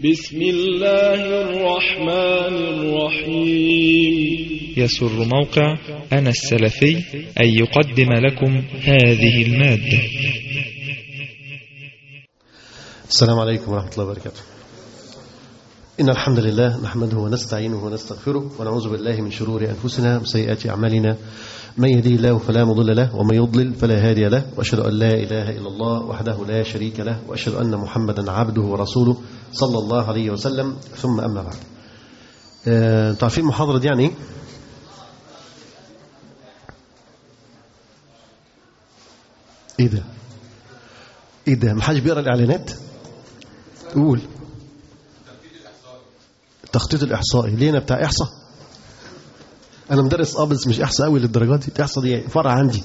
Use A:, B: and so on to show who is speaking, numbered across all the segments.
A: بسم الله الرحمن الرحيم
B: يسر موقع أنا السلفي أن يقدم لكم هذه المادة
C: السلام عليكم ورحمة الله وبركاته إن الحمد لله نحمده ونستعينه ونستغفره ونعوذ بالله من شرور أنفسنا وسيئات أعمالنا من يهديه الله فلا مضل له ومن يضلل فلا هادي له وأشهد أن لا إله إلا الله وحده لا شريك له وأشهد أن محمدا عبده ورسوله صلى الله عليه وسلم ثم أما بعد آه، أنتوا عارفين المحاضرة دي يعني إيه؟ إيه ده؟ إيه ده؟ محدش بيقرأ الإعلانات؟ قول التخطيط الإحصائي ليه أنا بتاع إحصاء؟ أنا مدرس أه بس مش إحصاء قوي للدرجات دي إحصاء دي فرع عندي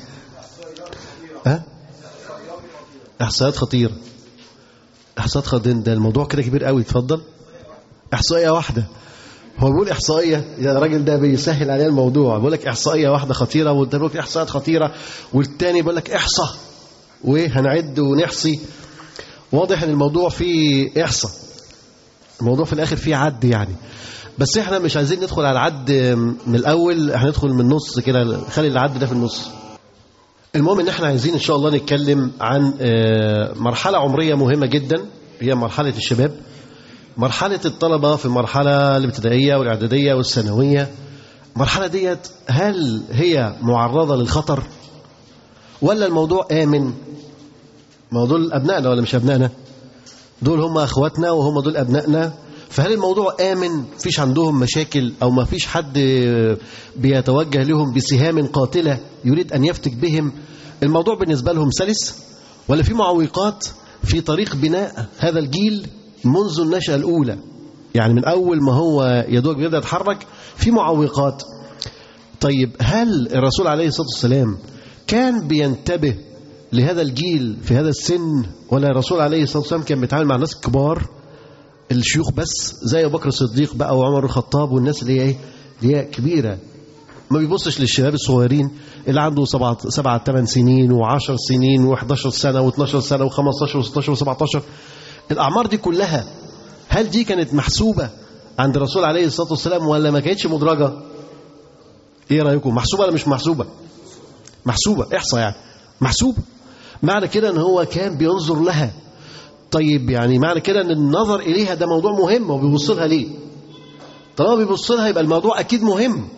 C: ها؟ إحصائيات خطيرة إحصائيات خطيرة ده الموضوع كده كبير قوي اتفضل إحصائية واحدة هو بيقول إحصائية يا راجل ده بيسهل علينا الموضوع بيقول لك إحصائية واحدة خطيرة والتاني بيقول لك إحصائيات خطيرة والتاني بيقول لك إحصاء وهنعد ونحصي واضح ان الموضوع فيه احصاء الموضوع في الاخر فيه عد يعني بس احنا مش عايزين ندخل على العد من الاول هندخل من النص كده خلي العد ده في النص المهم ان احنا عايزين ان شاء الله نتكلم عن آه، مرحله عمريه مهمه جدا هي مرحله الشباب مرحله الطلبه في المرحله الابتدائيه والاعداديه والثانويه المرحله ديت هل هي معرضه للخطر ولا الموضوع امن ما هو دول أبنائنا ولا مش أبنائنا دول هم أخواتنا وهم دول أبنائنا فهل الموضوع آمن فيش عندهم مشاكل أو ما فيش حد بيتوجه لهم بسهام قاتلة يريد أن يفتك بهم الموضوع بالنسبة لهم سلس ولا في معوقات في طريق بناء هذا الجيل منذ النشأة الأولى يعني من أول ما هو يدوق بيبدأ يتحرك في معوقات طيب هل الرسول عليه الصلاة والسلام كان بينتبه لهذا الجيل في هذا السن ولا الرسول عليه الصلاة والسلام كان بيتعامل مع ناس كبار الشيوخ بس زي أبو بكر الصديق بقى وعمر الخطاب والناس اللي هي ايه اللي هي كبيرة ما بيبصش للشباب الصغيرين اللي عنده سبعة سبعة ثمان سنين وعشر سنين و11 سنة و12 سنة و15 و16 و17 الأعمار دي كلها هل دي كانت محسوبة عند الرسول عليه الصلاة والسلام ولا ما كانتش مدرجة ايه رأيكم محسوبة ولا مش محسوبة محسوبة احصى يعني محسوبة معنى كده ان هو كان بينظر لها طيب يعني معنى كده ان النظر اليها ده موضوع مهم وبيبص لها ليه طالما بيبص لها يبقى الموضوع اكيد مهم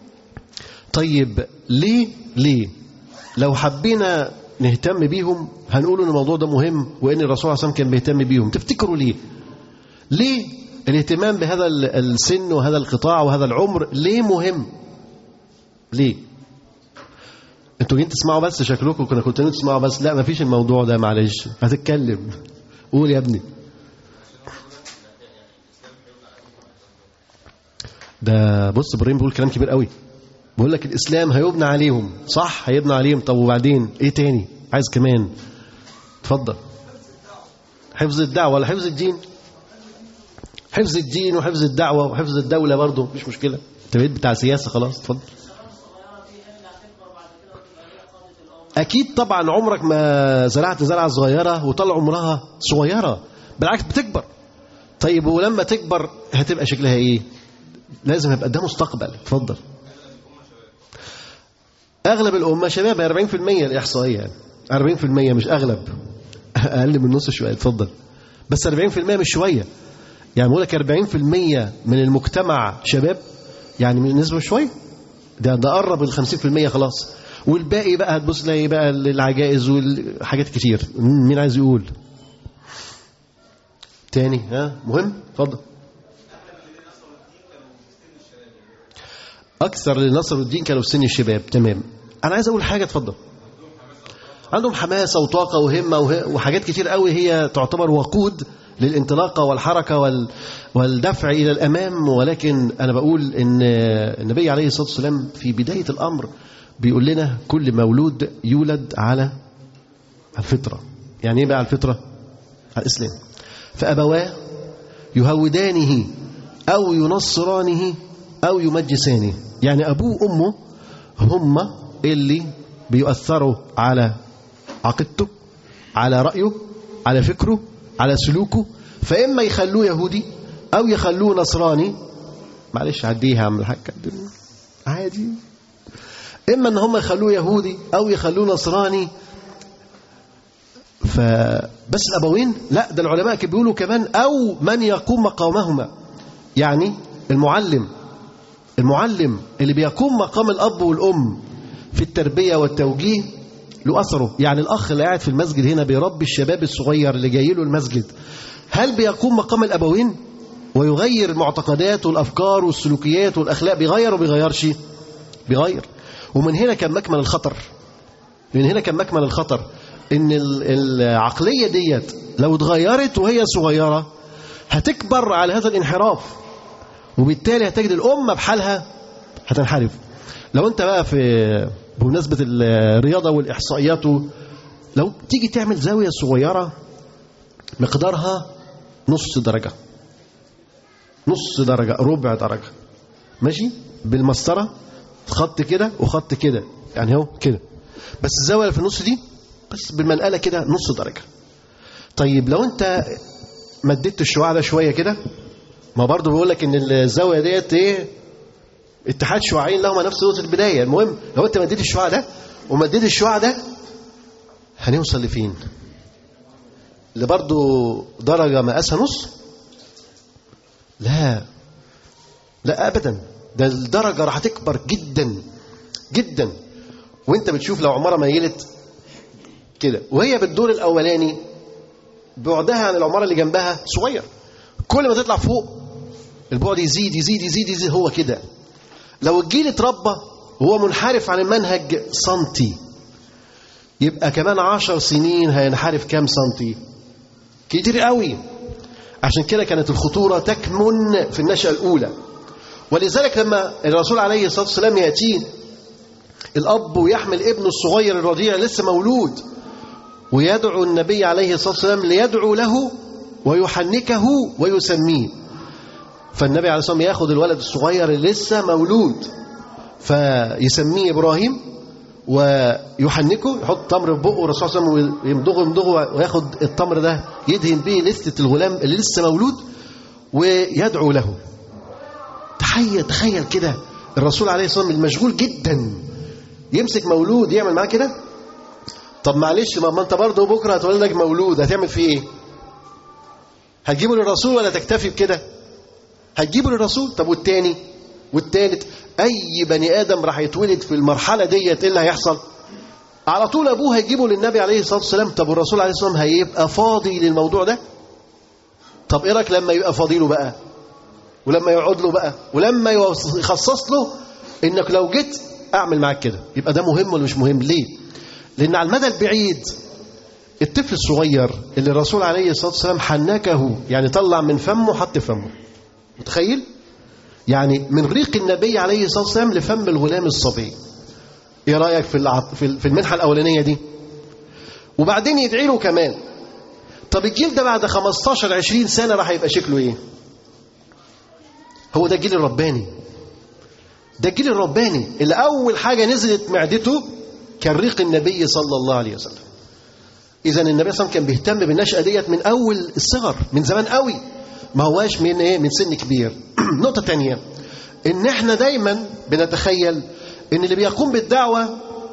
C: طيب ليه ليه لو حبينا نهتم بيهم هنقول ان الموضوع ده مهم وان الرسول عليه الصلاه والسلام كان بيهتم بيهم تفتكروا ليه ليه الاهتمام بهذا السن وهذا القطاع وهذا العمر ليه مهم ليه انتوا جايين تسمعوا بس شكلكم كنا كنتوا تسمعوا بس لا ما فيش الموضوع ده معلش هتتكلم قول يا ابني ده بص ابراهيم بيقول كلام كبير قوي بيقول لك الاسلام هيبنى عليهم صح هيبنى عليهم طب وبعدين ايه تاني عايز كمان اتفضل حفظ الدعوه ولا حفظ الدين حفظ الدين وحفظ الدعوه وحفظ الدوله برضه مفيش مشكله انت بقيت بتاع سياسه خلاص اتفضل أكيد طبعا عمرك ما زرعت زرعة صغيرة وطلع عمرها صغيرة بالعكس بتكبر طيب ولما تكبر هتبقى شكلها إيه لازم يبقى ده مستقبل اتفضل أغلب الأمة شباب 40% الإحصائية 40% مش أغلب أقل من نص شوية اتفضل بس 40% مش شوية يعني بقول لك 40% من المجتمع شباب يعني من نسبة شوية ده ده قرب ال 50% خلاص والباقي بقى هتبص تلاقي بقى العجائز والحاجات كتير مين عايز يقول تاني ها مهم اتفضل اكثر اللي نصروا الدين كانوا في سن الشباب تمام انا عايز اقول حاجه اتفضل عندهم حماسه وطاقه وهمه وحاجات كتير قوي هي تعتبر وقود للانطلاقه والحركه وال والدفع الى الامام ولكن انا بقول ان النبي عليه الصلاه والسلام في بدايه الامر بيقول لنا كل مولود يولد على الفطرة يعني ايه بقى على الفطرة على الإسلام فأبواه يهودانه أو ينصرانه أو يمجسانه يعني أبوه وأمه هم اللي بيؤثروا على عقيدته على رأيه على فكره على سلوكه فإما يخلوه يهودي أو يخلوه نصراني معلش عديها يا عم الحاج عادي إما إن هم يخلوه يهودي أو يخلوه نصراني فبس الأبوين لا ده العلماء كانوا بيقولوا كمان أو من يقوم مقامهما يعني المعلم المعلم اللي بيقوم مقام الأب والأم في التربية والتوجيه له أثره يعني الأخ اللي قاعد في المسجد هنا بيربي الشباب الصغير اللي جاي له المسجد هل بيقوم مقام الأبوين ويغير المعتقدات والأفكار والسلوكيات والأخلاق بيغير وبيغيرش بيغير ومن هنا كان مكمن الخطر من هنا كان مكمن الخطر ان العقلية ديت لو اتغيرت وهي صغيرة هتكبر على هذا الانحراف وبالتالي هتجد الأمة بحالها هتنحرف لو انت بقى في بمناسبة الرياضة والإحصائيات لو تيجي تعمل زاوية صغيرة مقدارها نص درجة نص درجة ربع درجة ماشي بالمسطرة خط كده وخط كده يعني اهو كده بس الزاوية اللي في النص دي بس بالمنقلة كده نص درجة طيب لو انت مددت الشعاع ده شوية كده ما برضه بيقول لك ان الزاوية ديت ايه اتحاد شعاعين لهما نفس نقطة البداية المهم لو انت مديت الشعاع ده ومديت الشعاع ده هنوصل لفين اللي برضه درجة مقاسها نص لا لا ابدا ده الدرجة راح تكبر جدا جدا وانت بتشوف لو عمارة ميلت كده وهي بالدور الاولاني بعدها عن العمارة اللي جنبها صغير كل ما تطلع فوق البعد يزيد يزيد يزيد يزيد هو كده لو الجيل اتربى وهو منحرف عن المنهج سنتي يبقى كمان عشر سنين هينحرف كام سنتي كتير قوي عشان كده كانت الخطورة تكمن في النشأة الأولى ولذلك لما الرسول عليه الصلاة والسلام يأتيه الأب ويحمل ابنه الصغير الرضيع لسه مولود ويدعو النبي عليه الصلاة والسلام ليدعو له ويحنكه ويسميه فالنبي عليه الصلاة والسلام ياخد الولد الصغير اللي لسه مولود فيسميه إبراهيم ويحنكه يحط تمر في بقه والرسول صلى الله عليه وسلم يمضغه يمضغه وياخد التمر ده يدهن به لستة الغلام اللي لسه مولود ويدعو له تخيل تخيل كده الرسول عليه الصلاة والسلام المشغول جدا يمسك مولود يعمل معاه كده طب معلش ما انت برضه بكره هتولد لك مولود هتعمل فيه ايه هتجيبه للرسول ولا تكتفي بكده هتجيبه للرسول طب والتاني والتالت اي بني ادم راح يتولد في المرحله ديت ايه اللي هيحصل على طول ابوه هيجيبه للنبي عليه الصلاه والسلام طب والرسول عليه الصلاه والسلام هيبقى فاضي للموضوع ده طب ايه رايك لما يبقى فاضي له بقى ولما يقعد له بقى ولما يخصص له انك لو جيت اعمل معاك كده يبقى ده مهم ولا مش مهم ليه لان على المدى البعيد الطفل الصغير اللي الرسول عليه الصلاه والسلام حنكه يعني طلع من فمه حط في فمه متخيل يعني من ريق النبي عليه الصلاه والسلام لفم الغلام الصبي ايه رايك في العط... في المنحه الاولانيه دي وبعدين يدعي له كمان طب الجيل ده بعد 15 20 سنه راح يبقى شكله ايه هو ده الجيل الرباني ده الجيل الرباني اللي اول حاجه نزلت معدته كان ريق النبي صلى الله عليه وسلم اذا النبي صلى الله عليه وسلم كان بيهتم بالنشأة ديت من اول الصغر من زمان قوي ما هواش من ايه من سن كبير نقطة تانية ان احنا دايما بنتخيل ان اللي بيقوم بالدعوة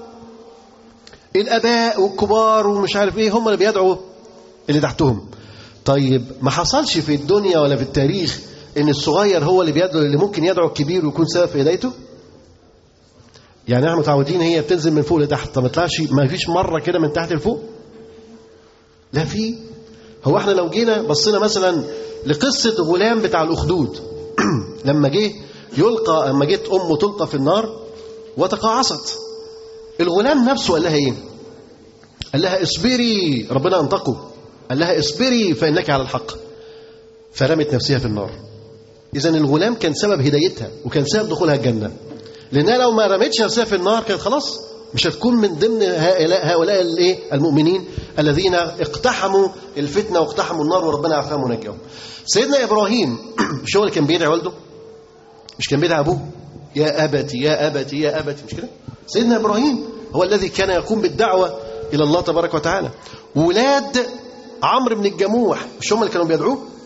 C: الاباء والكبار ومش عارف ايه هم اللي بيدعوا اللي تحتهم طيب ما حصلش في الدنيا ولا في التاريخ ان الصغير هو اللي بيدعو اللي ممكن يدعو الكبير ويكون سبب في هدايته يعني احنا متعودين هي بتنزل من فوق لتحت طب ما طلعش ما فيش مره كده من تحت لفوق لا في هو احنا لو جينا بصينا مثلا لقصه غلام بتاع الاخدود لما جه يلقى لما جت امه تلقى في النار وتقاعست الغلام نفسه قال لها ايه قال لها اصبري ربنا انطقه قال لها اصبري فانك على الحق فرمت نفسها في النار اذا الغلام كان سبب هدايتها وكان سبب دخولها الجنه لانها لو ما رمتش نفسها في النار كانت خلاص مش هتكون من ضمن هؤلاء هؤلاء الايه المؤمنين الذين اقتحموا الفتنه واقتحموا النار وربنا عافاهم ونجاهم سيدنا ابراهيم مش هو اللي كان بيدعي والده مش كان بيدعي ابوه يا ابتي يا ابتي يا ابتي مش كده سيدنا ابراهيم هو الذي كان يقوم بالدعوه الى الله تبارك وتعالى ولاد عمرو بن الجموح مش هم اللي كانوا بيدعوه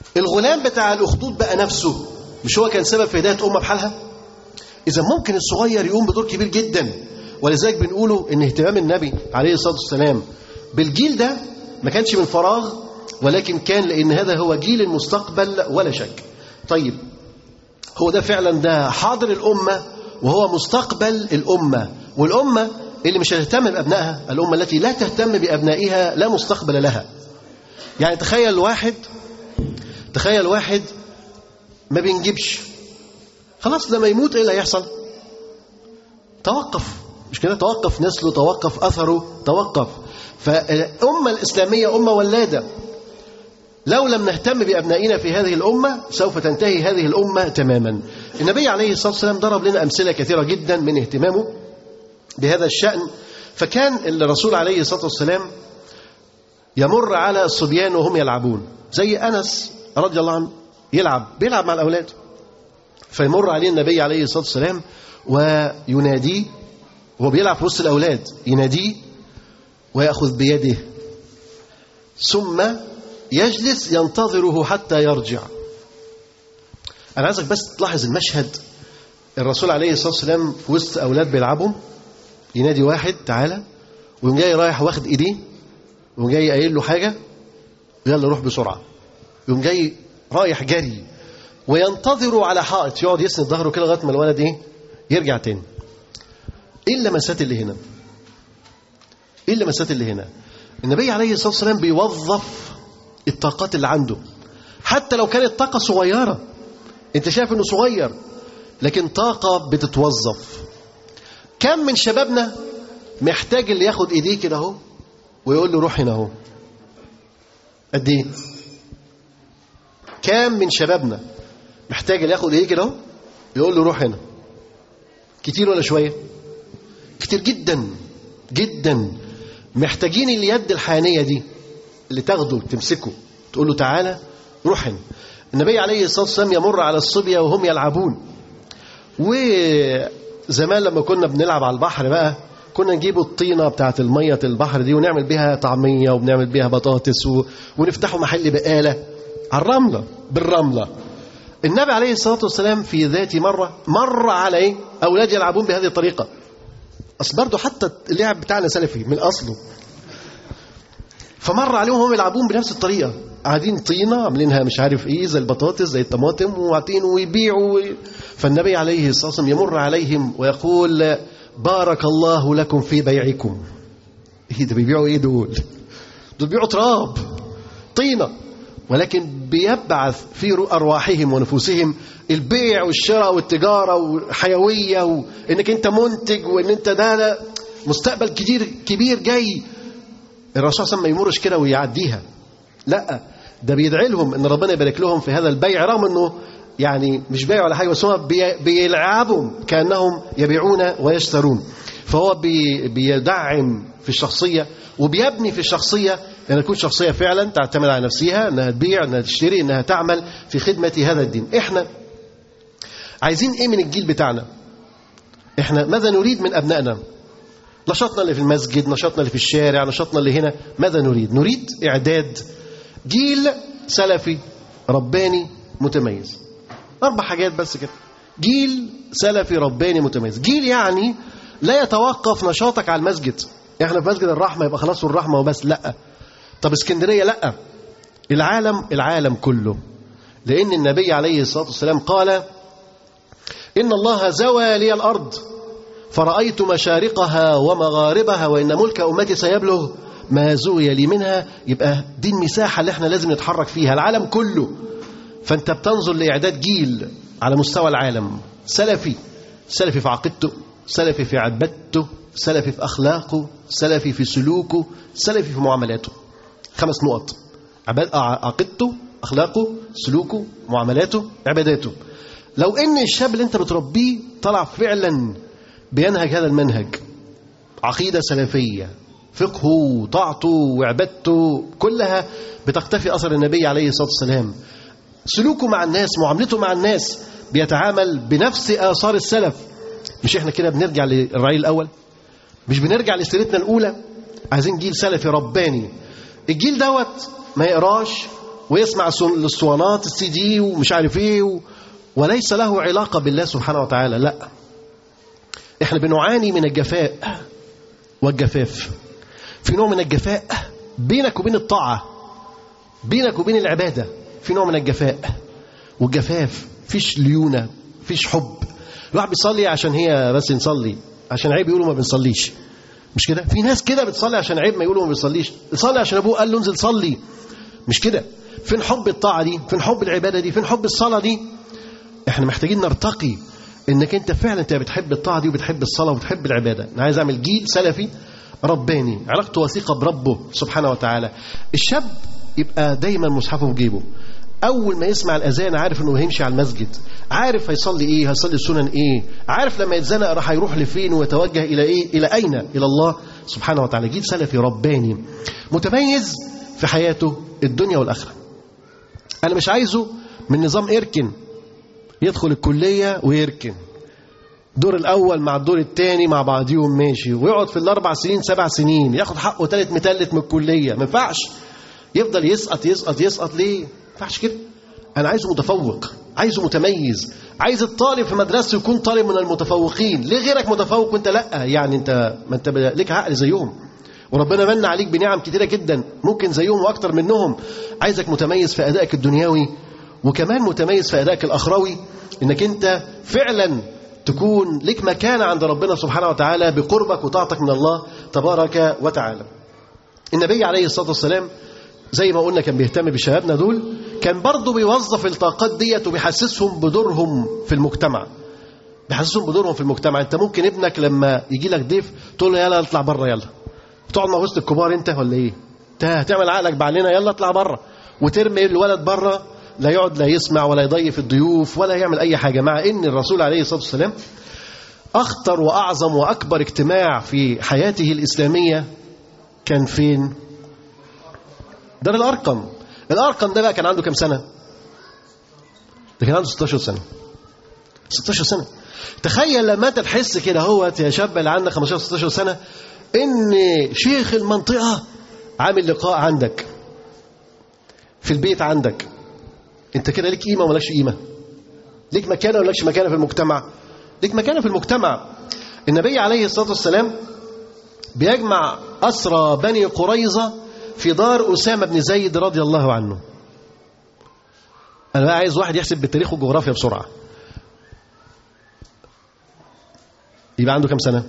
C: الغلام بتاع الأخدود بقى نفسه مش هو كان سبب في هداية أمة بحالها إذا ممكن الصغير يقوم بدور كبير جدا ولذلك بنقوله إن اهتمام النبي عليه الصلاة والسلام بالجيل ده ما كانش من فراغ ولكن كان لأن هذا هو جيل المستقبل ولا شك طيب هو ده فعلا ده حاضر الأمة وهو مستقبل الأمة والأمة اللي مش هتهتم بأبنائها الأمة التي لا تهتم بأبنائها لا مستقبل لها يعني تخيل واحد تخيل واحد ما بينجبش خلاص لما يموت ايه اللي هيحصل توقف مش كده توقف نسله توقف اثره توقف فالامه الاسلاميه امه ولاده لو لم نهتم بابنائنا في هذه الامه سوف تنتهي هذه الامه تماما النبي عليه الصلاه والسلام ضرب لنا امثله كثيره جدا من اهتمامه بهذا الشان فكان الرسول عليه الصلاه والسلام يمر على الصبيان وهم يلعبون زي انس رضي الله عنه يلعب بيلعب مع الاولاد فيمر عليه النبي عليه الصلاه والسلام ويناديه وهو بيلعب في وسط الاولاد يناديه وياخذ بيده ثم يجلس ينتظره حتى يرجع انا عايزك بس تلاحظ المشهد الرسول عليه الصلاه والسلام في وسط اولاد بيلعبوا ينادي واحد تعالى ويقوم جاي رايح واخد ايديه ويقوم جاي قايل له حاجه يلا روح بسرعه يقوم جاي رايح جري وينتظر على حائط يقعد يسند ظهره كده لغايه ما الولد ايه يرجع تاني ايه اللمسات اللي هنا ايه اللمسات اللي هنا النبي عليه الصلاه والسلام بيوظف الطاقات اللي عنده حتى لو كانت طاقه صغيره انت شايف انه صغير لكن طاقه بتتوظف كم من شبابنا محتاج اللي ياخد ايديه كده اهو ويقول له روح هنا اهو قد ايه كام من شبابنا محتاج اللي ياخد ايه كده اهو يقول له روح هنا كتير ولا شويه كتير جدا جدا محتاجين اليد الحانيه دي اللي تاخده تمسكه تقول له تعالى روح هنا النبي عليه الصلاه والسلام يمر على الصبيه وهم يلعبون وزمان لما كنا بنلعب على البحر بقى كنا نجيب الطينه بتاعت الميه البحر دي ونعمل بيها طعميه وبنعمل بيها بطاطس و... ونفتحوا محل بقاله على الرمله بالرمله النبي عليه الصلاه والسلام في ذات مره مر على ايه؟ اولاد يلعبون بهذه الطريقه اصل برضه حتى اللعب بتاعنا سلفي من اصله فمر عليهم هم يلعبون بنفس الطريقه قاعدين طينه عاملينها مش عارف ايه زي البطاطس زي الطماطم وقاعدين ويبيعوا فالنبي عليه الصلاه والسلام يمر عليهم ويقول بارك الله لكم في بيعكم ايه ده بيبيعوا ايه دول دول بيبيعوا تراب طينه ولكن بيبعث في ارواحهم ونفوسهم البيع والشراء والتجاره وحيويه وانك انت منتج وان انت ده, ده مستقبل كبير كبير جاي الرسول صلى الله عليه وسلم ما يمرش كده ويعديها لا ده بيدعي لهم ان ربنا يبارك لهم في هذا البيع رغم انه يعني مش بيع ولا حاجه بس هم بيلعبوا كانهم يبيعون ويشترون فهو بي بيدعم في الشخصيه وبيبني في الشخصيه انها تكون شخصيه فعلا تعتمد على نفسها انها تبيع انها تشتري انها تعمل في خدمه هذا الدين احنا عايزين ايه من الجيل بتاعنا احنا ماذا نريد من ابنائنا نشاطنا اللي في المسجد نشاطنا اللي في الشارع نشاطنا اللي هنا ماذا نريد نريد اعداد جيل سلفي رباني متميز اربع حاجات بس كده جيل سلفي رباني متميز جيل يعني لا يتوقف نشاطك على المسجد احنا في مسجد الرحمه يبقى خلاص الرحمه وبس لا طب اسكندريه لا العالم العالم كله لان النبي عليه الصلاه والسلام قال ان الله زوى لي الارض فرأيت مشارقها ومغاربها وإن ملك أمتي سيبلغ ما زوي لي منها يبقى دي المساحة اللي احنا لازم نتحرك فيها العالم كله فأنت بتنظر لإعداد جيل على مستوى العالم سلفي سلفي في عقيدته سلفي في عبادته سلفي في أخلاقه سلفي في سلوكه سلفي في معاملاته خمس نقط عقيدته أخلاقه سلوكه معاملاته عباداته لو ان الشاب اللي انت بتربيه طلع فعلا بينهج هذا المنهج عقيدة سلفية فقهه طاعته وعبادته كلها بتقتفي أثر النبي عليه الصلاة والسلام سلوكه مع الناس معاملته مع الناس بيتعامل بنفس آثار السلف مش احنا كده بنرجع للرأي الأول مش بنرجع لسيرتنا الأولى عايزين جيل سلفي رباني الجيل دوت ما يقراش ويسمع الاسطوانات السي دي ومش عارف ايه و... وليس له علاقة بالله سبحانه وتعالى لا احنا بنعاني من الجفاء والجفاف في نوع من الجفاء بينك وبين الطاعة بينك وبين العبادة في نوع من الجفاء والجفاف فيش ليونة فيش حب الواحد بيصلي عشان هي بس نصلي عشان عيب يقولوا ما بنصليش مش كده في ناس كده بتصلي عشان عيب ما يقولوا ما بيصليش يصلي عشان ابوه قال له انزل صلي مش كده فين حب الطاعة دي فين حب العبادة دي فين حب الصلاة دي احنا محتاجين نرتقي انك انت فعلا انت بتحب الطاعة دي وبتحب الصلاة وبتحب العبادة انا عايز اعمل جيل سلفي رباني علاقته وثيقة بربه سبحانه وتعالى الشاب يبقى دايما مصحفه في جيبه اول ما يسمع الاذان عارف انه هيمشي على المسجد عارف هيصلي ايه هيصلي السنن ايه عارف لما يتزنق راح هيروح لفين ويتوجه الى ايه الى اين الى الله سبحانه وتعالى جيل سلفي رباني متميز في حياته الدنيا والاخره انا مش عايزه من نظام اركن يدخل الكليه ويركن الدور الاول مع الدور الثاني مع بعضيهم ماشي ويقعد في الاربع سنين سبع سنين ياخد حقه ثالث متلت من الكليه ما ينفعش يفضل يسقط يسقط يسقط ليه ما ينفعش كده انا عايزه متفوق عايزه متميز عايز الطالب في مدرسته يكون طالب من المتفوقين ليه غيرك متفوق وانت لا يعني انت ما انت ليك عقل زيهم وربنا من عليك بنعم كتيره جدا ممكن زيهم واكتر منهم عايزك متميز في ادائك الدنيوي وكمان متميز في ادائك الاخروي انك انت فعلا تكون لك مكانه عند ربنا سبحانه وتعالى بقربك وطاعتك من الله تبارك وتعالى النبي عليه الصلاه والسلام زي ما قلنا كان بيهتم بشبابنا دول كان برضه بيوظف الطاقات ديت وبيحسسهم بدورهم في المجتمع بيحسسهم بدورهم في المجتمع انت ممكن ابنك لما يجي لك ضيف تقول له يلا اطلع بره يلا تقعد مع وسط الكبار انت ولا ايه انت هتعمل عقلك بعلنا يلا اطلع بره وترمي الولد بره لا يقعد لا يسمع ولا يضيف الضيوف ولا يعمل اي حاجه مع ان الرسول عليه الصلاه والسلام اخطر واعظم واكبر اجتماع في حياته الاسلاميه كان فين دار الارقم الارقم ده بقى كان عنده كام سنه ده كان عنده 16 سنه 16 سنه تخيل لما انت تحس كده هو يا شاب اللي عندك 15 16 سنه ان شيخ المنطقه عامل لقاء عندك في البيت عندك انت كده ليك قيمه ولا قيمه ليك مكانه ولا مكانه في المجتمع ليك مكانه في المجتمع النبي عليه الصلاه والسلام بيجمع اسرى بني قريظه في دار اسامه بن زيد رضي الله عنه انا بقى عايز واحد يحسب بالتاريخ والجغرافيا بسرعه يبقى عنده كام سنه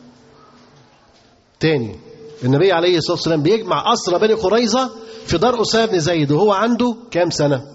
C: تاني النبي عليه الصلاه والسلام بيجمع اسرى بني قريظه في دار اسامه بن زيد وهو عنده كام سنه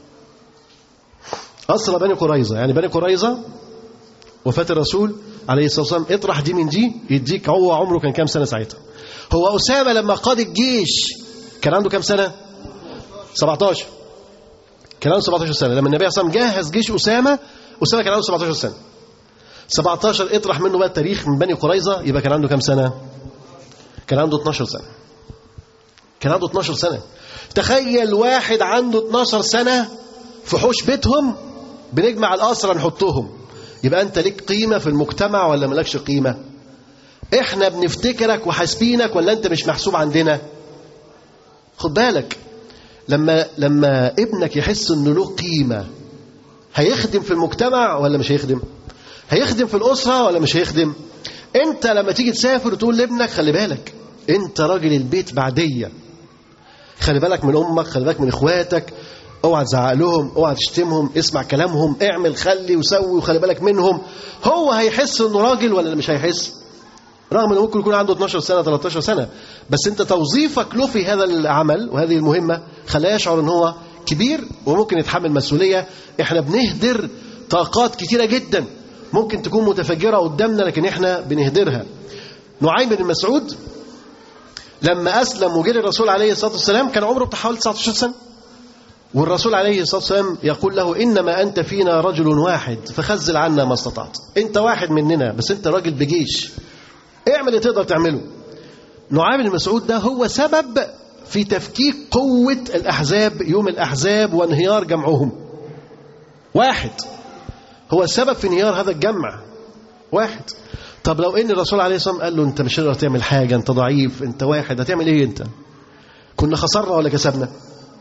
C: أسرى بني قريظة يعني بني قريظة وفاة الرسول عليه الصلاة والسلام اطرح دي من دي يديك هو عمره كان كام سنة ساعتها هو أسامة لما قاد الجيش كان عنده كام سنة 17 كان عنده 17 سنة لما النبي صلى الله عليه وسلم جهز جيش أسامة أسامة كان عنده 17 سنة 17 اطرح منه بقى التاريخ من بني قريظة يبقى كان عنده كام سنة كان عنده 12 سنة كان عنده 12 سنة تخيل واحد عنده 12 سنة في حوش بيتهم بنجمع الأسرى نحطهم يبقى أنت ليك قيمة في المجتمع ولا مالكش قيمة إحنا بنفتكرك وحاسبينك ولا أنت مش محسوب عندنا خد بالك لما لما ابنك يحس انه له قيمه هيخدم في المجتمع ولا مش هيخدم هيخدم في الاسره ولا مش هيخدم انت لما تيجي تسافر وتقول لابنك خلي بالك انت راجل البيت بعديه خلي بالك من امك خلي بالك من اخواتك اوعى تزعق لهم اوعى تشتمهم اسمع كلامهم اعمل خلي وسوي وخلي بالك منهم هو هيحس انه راجل ولا مش هيحس رغم انه ممكن يكون عنده 12 سنه 13 سنه بس انت توظيفك له في هذا العمل وهذه المهمه خلاه يشعر ان هو كبير وممكن يتحمل مسؤوليه احنا بنهدر طاقات كتيره جدا ممكن تكون متفجره قدامنا لكن احنا بنهدرها نعيم بن مسعود لما اسلم وجه الرسول عليه الصلاه والسلام كان عمره بتاع حوالي 19 سنه والرسول عليه الصلاه والسلام يقول له انما انت فينا رجل واحد فخزل عنا ما استطعت انت واحد مننا بس انت راجل بجيش اعمل اللي تقدر تعمله نعام بن مسعود ده هو سبب في تفكيك قوة الأحزاب يوم الأحزاب وانهيار جمعهم واحد هو السبب في انهيار هذا الجمع واحد طب لو ان الرسول عليه الصلاه والسلام قال له انت مش هتقدر تعمل حاجه انت ضعيف انت واحد هتعمل ايه انت كنا خسرنا ولا كسبنا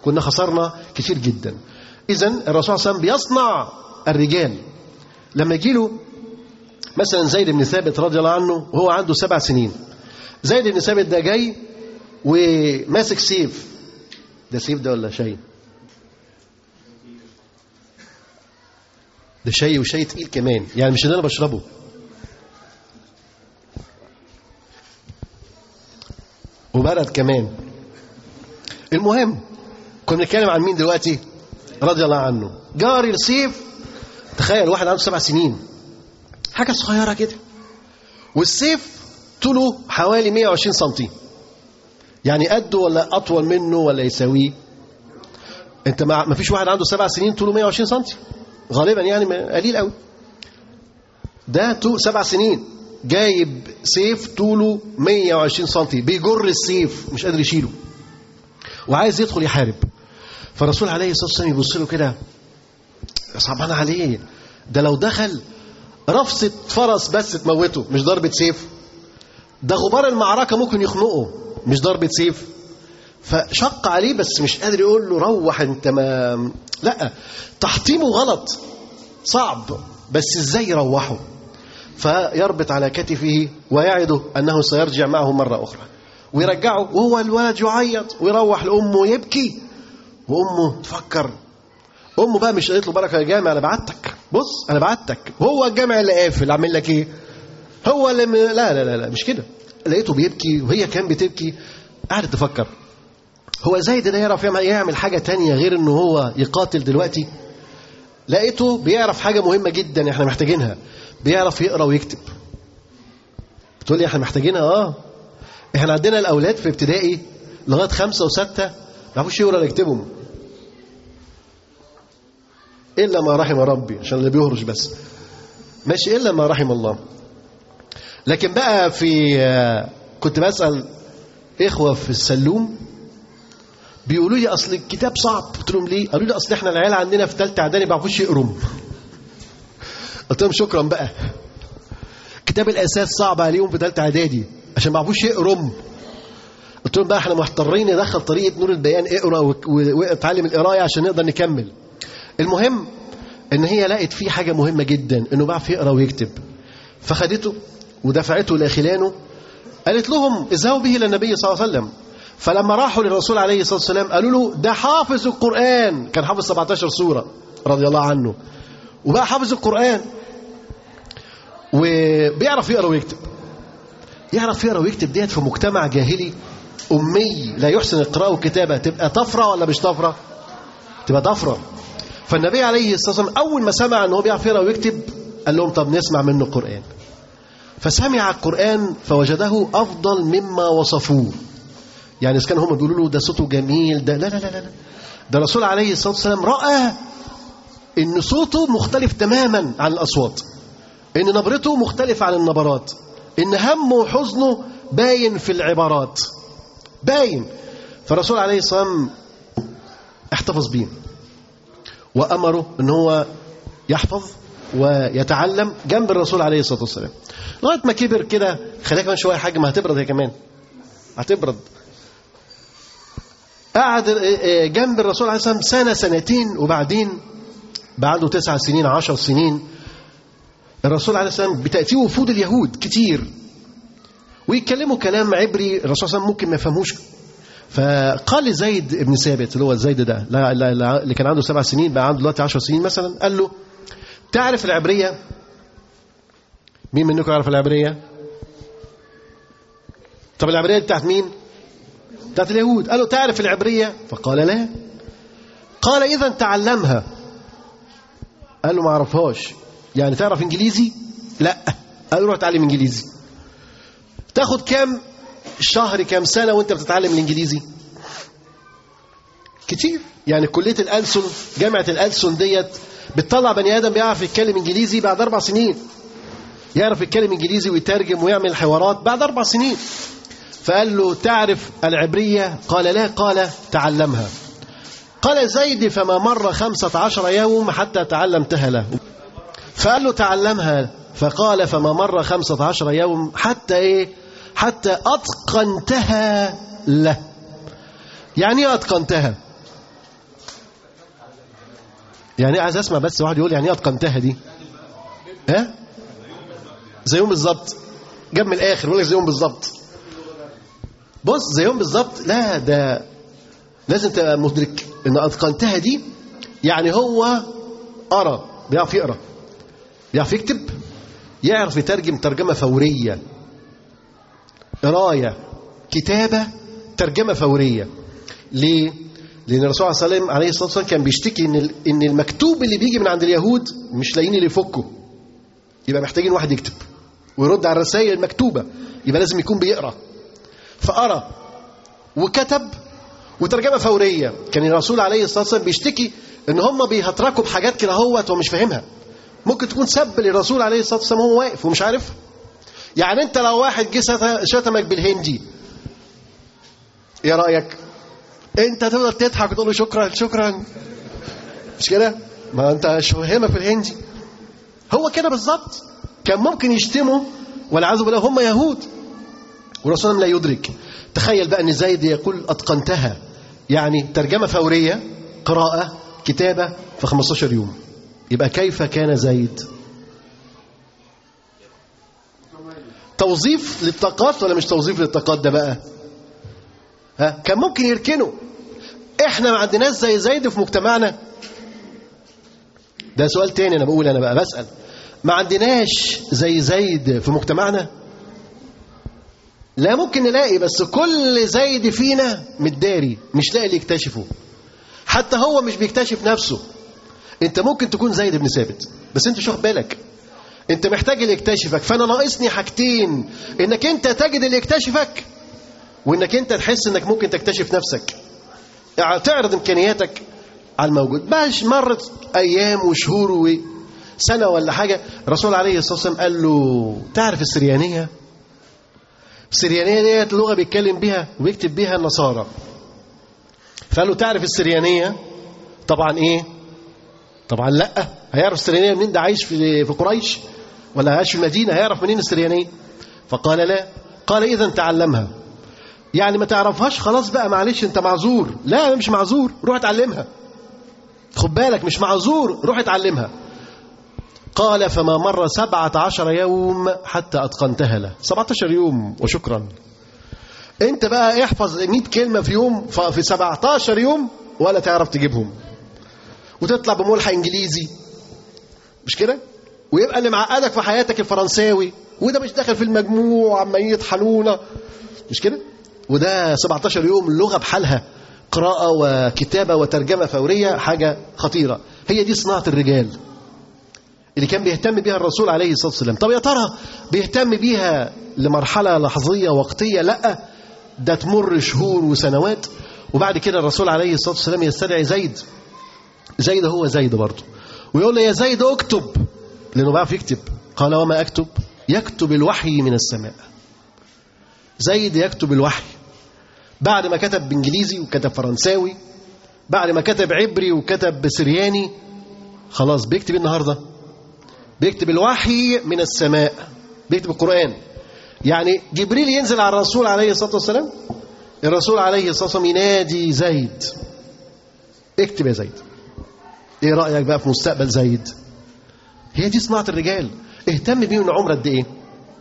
C: كنا خسرنا كتير جدا إذا الرسول صلى الله عليه وسلم بيصنع الرجال لما يجي له مثلا زيد بن ثابت رضي الله عنه وهو عنده سبع سنين زيد بن ثابت ده جاي وماسك سيف ده سيف ده ولا شيء ده شاي وشاي تقيل كمان يعني مش اللي انا بشربه وبرد كمان المهم كنا بنتكلم عن مين دلوقتي رضي الله عنه جاري السيف تخيل واحد عنده سبع سنين حاجه صغيره كده والسيف طوله حوالي 120 سنتي يعني قده ولا اطول منه ولا يساويه انت ما فيش واحد عنده سبع سنين طوله 120 سنتي غالبا يعني قليل قوي ده تو سبع سنين جايب سيف طوله 120 سنتي بيجر السيف مش قادر يشيله وعايز يدخل يحارب فالرسول عليه الصلاه والسلام يبص له كده صعبان عليه ده لو دخل رفسة فرس بس تموته مش ضربة سيف ده غبار المعركة ممكن يخنقه مش ضربة سيف فشق عليه بس مش قادر يقول له روح انت ما لا تحطيمه غلط صعب بس ازاي يروحه فيربط على كتفه ويعده انه سيرجع معه مره اخرى ويرجعه وهو الولد يعيط ويروح لامه يبكي وامه تفكر امه بقى مش قالت له بركه يا جامع انا بعتك بص انا بعتك هو الجامع اللي قافل عامل لك ايه هو اللي م... لا لا لا لا مش كده لقيته بيبكي وهي كان بتبكي قعدت تفكر هو زايد ده يعرف يعمل حاجة تانية غير انه هو يقاتل دلوقتي لقيته بيعرف حاجة مهمة جدا احنا محتاجينها بيعرف يقرا ويكتب بتقول لي احنا محتاجينها اه احنا عندنا الاولاد في ابتدائي لغايه خمسة وستة ما يعرفوش يقرا ولا يكتبهم الا ما رحم ربي عشان اللي بيهرش بس ماشي الا ما رحم الله لكن بقى في كنت بسال اخوه في السلوم بيقولوا لي اصل الكتاب صعب قلت لهم ليه قالوا لي اصل احنا العيال عندنا في ثالثه اعدادي ما بيعرفوش يقروا قلت لهم شكرا بقى كتاب الاساس صعب عليهم في ثالثه اعدادي عشان ما بيعرفوش يقروا قلت لهم بقى احنا محتارين ندخل طريقه نور البيان اقرا واتعلم القرايه عشان نقدر نكمل المهم ان هي لقت فيه حاجه مهمه جدا انه بيعرف يقرا ويكتب فخدته ودفعته لخلانه قالت لهم اذهبوا به الى النبي صلى الله عليه وسلم فلما راحوا للرسول عليه الصلاه والسلام قالوا له ده حافظ القران كان حافظ 17 سوره رضي الله عنه وبقى حافظ القران وبيعرف يقرا ويكتب يعرف يقرا ويكتب ديت في مجتمع جاهلي امي لا يحسن القراءه والكتابه تبقى طفره ولا مش طفره تبقى طفره فالنبي عليه الصلاه والسلام اول ما سمع ان هو بيعرف يقرا ويكتب قال لهم طب نسمع منه القران فسمع القران فوجده افضل مما وصفوه يعني اذا كان هم بيقولوا له ده صوته جميل ده لا لا لا لا ده الرسول عليه الصلاه والسلام راى ان صوته مختلف تماما عن الاصوات ان نبرته مختلفه عن النبرات ان همه وحزنه باين في العبارات باين فالرسول عليه الصلاه والسلام احتفظ بيه وامره ان هو يحفظ ويتعلم جنب الرسول عليه الصلاه والسلام لغايه ما كبر كده خليك كمان شويه يا حاج ما هتبرد هي كمان هتبرد قعد جنب الرسول عليه الصلاه والسلام سنه سنتين وبعدين بعده تسع سنين عشر سنين الرسول عليه الصلاه والسلام بتاتيه وفود اليهود كتير ويتكلموا كلام عبري الرسول صلى الله عليه وسلم ممكن ما يفهموش فقال لزيد بن ثابت اللي هو زيد ده اللي كان عنده سبع سنين بقى عنده دلوقتي عشر سنين مثلا قال له تعرف العبريه مين منكم يعرف العبريه طب العبريه بتاعت مين بتاعت اليهود قال له تعرف العبريه فقال لا قال اذا تعلمها قال له ما اعرفهاش يعني تعرف انجليزي لا قال له روح اتعلم انجليزي تاخد كام شهر كام سنه وانت بتتعلم الانجليزي كتير يعني كليه الألسن جامعه الألسن ديت بتطلع بني ادم بيعرف يتكلم انجليزي بعد اربع سنين يعرف يتكلم انجليزي ويترجم ويعمل حوارات بعد اربع سنين فقال له تعرف العبريه قال لا قال تعلمها قال زيد فما مر خمسة عشر يوم حتى تعلمتها له فقال له تعلمها فقال فما مر خمسة عشر يوم حتى ايه حتى أتقنتها له يعني ايه أتقنتها يعني عايز اسمع بس واحد يقول يعني ايه اتقنتها دي ها زيهم بالظبط جاب من الاخر بيقول لك زيهم بالظبط بص زيهم بالظبط لا ده لازم تبقى مدرك ان اتقنتها دي يعني هو قرا بيعرف يقرا بيعرف يكتب يعرف يترجم ترجمه فوريه قرايه كتابه ترجمه فوريه ليه لان الرسول صلى الله عليه وسلم عليه الصلاه والسلام كان بيشتكي ان ان المكتوب اللي بيجي من عند اليهود مش لاقيين اللي يفكه يبقى محتاجين واحد يكتب ويرد على الرسائل المكتوبه يبقى لازم يكون بيقرا فقرا وكتب وترجمه فوريه كان الرسول عليه الصلاه والسلام بيشتكي ان هم بيهتركوا بحاجات كده هوت ومش فاهمها ممكن تكون سب للرسول عليه الصلاه والسلام وهو واقف ومش عارف يعني انت لو واحد جه شتمك بالهندي ايه رايك انت تفضل تضحك وتقول له شكرا شكرا مش كده ما انت شوهمه في الهندي هو كده بالظبط كان ممكن يشتموا والعياذ بالله هم يهود والرسول لا يدرك تخيل بقى ان زيد يقول اتقنتها يعني ترجمه فوريه قراءه كتابه في 15 يوم يبقى كيف كان زيد توظيف للطاقات ولا مش توظيف للطاقات ده بقى ها كان ممكن يركنه احنا ما عندناش زي زيد في مجتمعنا ده سؤال تاني انا بقول انا بقى بسأل ما عندناش زي زيد في مجتمعنا لا ممكن نلاقي بس كل زيد فينا متداري مش لاقي اللي يكتشفه حتى هو مش بيكتشف نفسه انت ممكن تكون زيد بن ثابت بس انت مش واخد بالك انت محتاج اللي يكتشفك فانا ناقصني حاجتين انك انت تجد اللي يكتشفك وانك انت تحس انك ممكن تكتشف نفسك يعني تعرض امكانياتك على الموجود باش مرت ايام وشهور وسنه ولا حاجه الرسول عليه الصلاه والسلام قال له تعرف السريانيه السريانيه ديت لغه بيتكلم بيها وبيكتب بيها النصارى فقال له تعرف السريانيه طبعا ايه طبعا لا هيعرف السريانيه منين ده عايش في في قريش ولا عايش في المدينه هيعرف منين السريانيه فقال لا قال اذا تعلمها يعني ما تعرفهاش خلاص بقى معلش انت معذور لا مش معذور روح اتعلمها خد بالك مش معذور روح اتعلمها قال فما مر سبعة عشر يوم حتى أتقنتها له سبعة عشر يوم وشكرا انت بقى احفظ 100 كلمة في يوم في 17 يوم ولا تعرف تجيبهم وتطلع بملحق انجليزي مش كده ويبقى اللي معقدك في حياتك الفرنساوي وده مش داخل في المجموع عمال يطحنونا مش كده وده 17 يوم اللغة بحالها قراءة وكتابة وترجمة فورية حاجة خطيرة هي دي صناعة الرجال اللي كان بيهتم بيها الرسول عليه الصلاة والسلام طب يا ترى بيهتم بيها لمرحلة لحظية وقتية لا ده تمر شهور وسنوات وبعد كده الرسول عليه الصلاة والسلام يستدعي زيد زيد هو زيد برضه ويقول له يا زيد اكتب لأنه بيعرف يكتب قال وما أكتب يكتب الوحي من السماء زيد يكتب الوحي بعد ما كتب بانجليزي وكتب فرنساوي بعد ما كتب عبري وكتب سرياني خلاص بيكتب النهارده بيكتب الوحي من السماء بيكتب القرآن يعني جبريل ينزل على الرسول عليه الصلاة والسلام الرسول عليه الصلاة والسلام ينادي زيد اكتب يا زيد ايه رأيك بقى في مستقبل زيد هي دي صناعة الرجال اهتم بيه من عمر قد ايه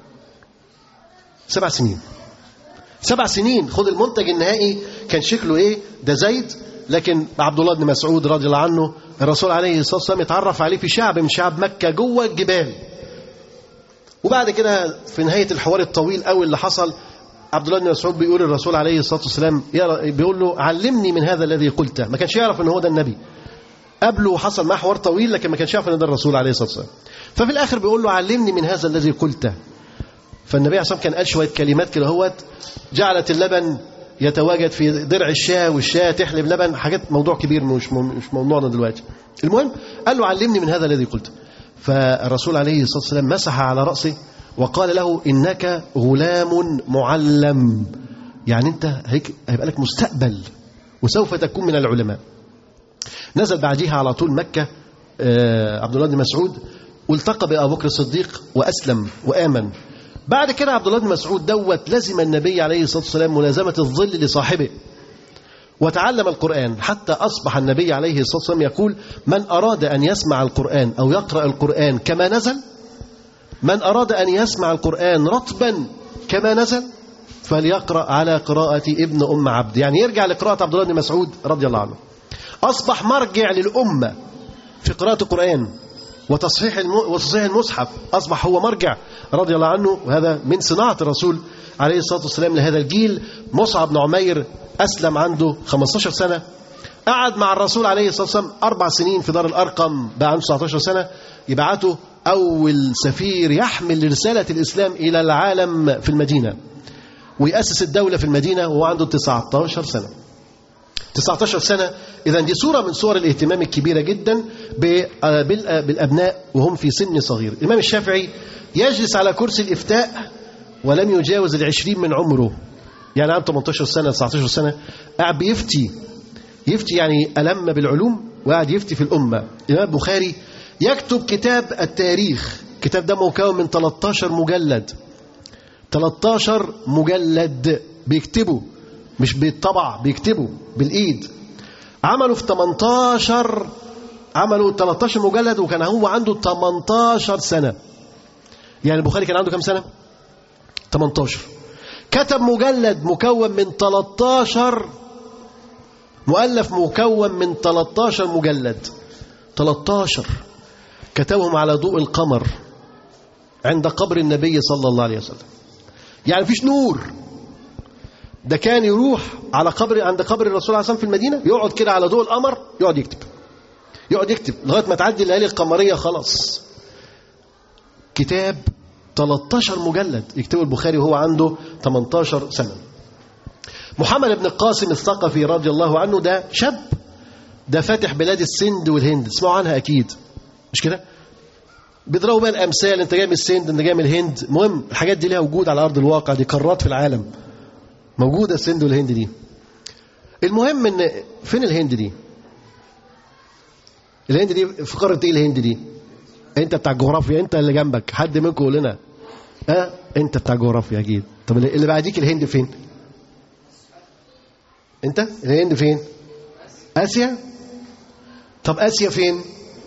C: سبع سنين سبع سنين خد المنتج النهائي كان شكله ايه ده زيد لكن عبد الله بن مسعود رضي الله عنه الرسول عليه الصلاه والسلام اتعرف عليه في شعب من شعب مكه جوه الجبال وبعد كده في نهايه الحوار الطويل قوي اللي حصل عبد الله بن مسعود بيقول الرسول عليه الصلاه والسلام بيقول له علمني من هذا الذي قلته ما كانش يعرف ان هو ده النبي قبله حصل معاه حوار طويل لكن ما كانش يعرف ان ده الرسول عليه الصلاه والسلام ففي الاخر بيقول له علمني من هذا الذي قلته فالنبي عليه الصلاه والسلام كان قال شويه كلمات كده هوت جعلت اللبن يتواجد في درع الشاة والشاة تحلب لبن حاجات موضوع كبير مش مش موضوعنا دلوقتي المهم قال له علمني من هذا الذي قلت فالرسول عليه الصلاة والسلام مسح على رأسه وقال له إنك غلام معلم يعني أنت هيك هيبقى لك مستقبل وسوف تكون من العلماء نزل بعديها على طول مكة عبد الله بن مسعود والتقى بأبو بكر الصديق وأسلم وآمن بعد كده عبد الله بن مسعود دوت لزم النبي عليه الصلاه والسلام ملازمه الظل لصاحبه وتعلم القرآن حتى أصبح النبي عليه الصلاة والسلام يقول من أراد أن يسمع القرآن أو يقرأ القرآن كما نزل من أراد أن يسمع القرآن رطبا كما نزل فليقرأ على قراءة ابن أم عبد يعني يرجع لقراءة عبد الله بن مسعود رضي الله عنه أصبح مرجع للأمة في قراءة القرآن وتصحيح وتصحيح المصحف أصبح هو مرجع رضي الله عنه وهذا من صناعة الرسول عليه الصلاة والسلام لهذا الجيل مصعب بن عمير أسلم عنده 15 سنة قعد مع الرسول عليه الصلاة والسلام أربع سنين في دار الأرقم بقى عنده 19 سنة يبعته أول سفير يحمل رسالة الإسلام إلى العالم في المدينة ويأسس الدولة في المدينة وهو عنده 19 سنة 19 سنة إذا دي صورة من صور الاهتمام الكبيرة جدا بالأبناء وهم في سن صغير الإمام الشافعي يجلس على كرسي الإفتاء ولم يجاوز العشرين من عمره يعني عنده 18 سنة 19 سنة قاعد بيفتي يفتي يعني ألم بالعلوم وقاعد يفتي في الأمة الإمام البخاري يكتب كتاب التاريخ الكتاب ده مكون من 13 مجلد 13 مجلد بيكتبوا مش بيطبع بيكتبوا بالإيد عملوا في 18 عملوا 13 مجلد وكان هو عنده 18 سنة يعني البخاري كان عنده كم سنة 18 كتب مجلد مكون من 13 مؤلف مكون من 13 مجلد 13 كتبهم على ضوء القمر عند قبر النبي صلى الله عليه وسلم يعني فيش نور ده كان يروح على قبر عند قبر الرسول عليه الصلاه في المدينه يقعد كده على ضوء القمر يقعد يكتب يقعد يكتب لغايه ما تعدي الليالي القمريه خلاص كتاب 13 مجلد يكتبه البخاري وهو عنده 18 سنه محمد بن القاسم الثقفي رضي الله عنه ده شاب ده فاتح بلاد السند والهند تسمعوا عنها اكيد مش كده بيضربوا بقى الامثال انت جاي من السند انت جاي من الهند المهم الحاجات دي ليها وجود على ارض الواقع دي قارات في العالم موجوده السند والهند دي المهم ان فين الهند دي الهند دي في قاره ايه الهند دي انت بتاع الجغرافيا انت اللي جنبك حد منكم يقول لنا ها أه؟ انت بتاع الجغرافيا اكيد طب اللي بعديك الهند فين انت الهند فين اسيا طب اسيا فين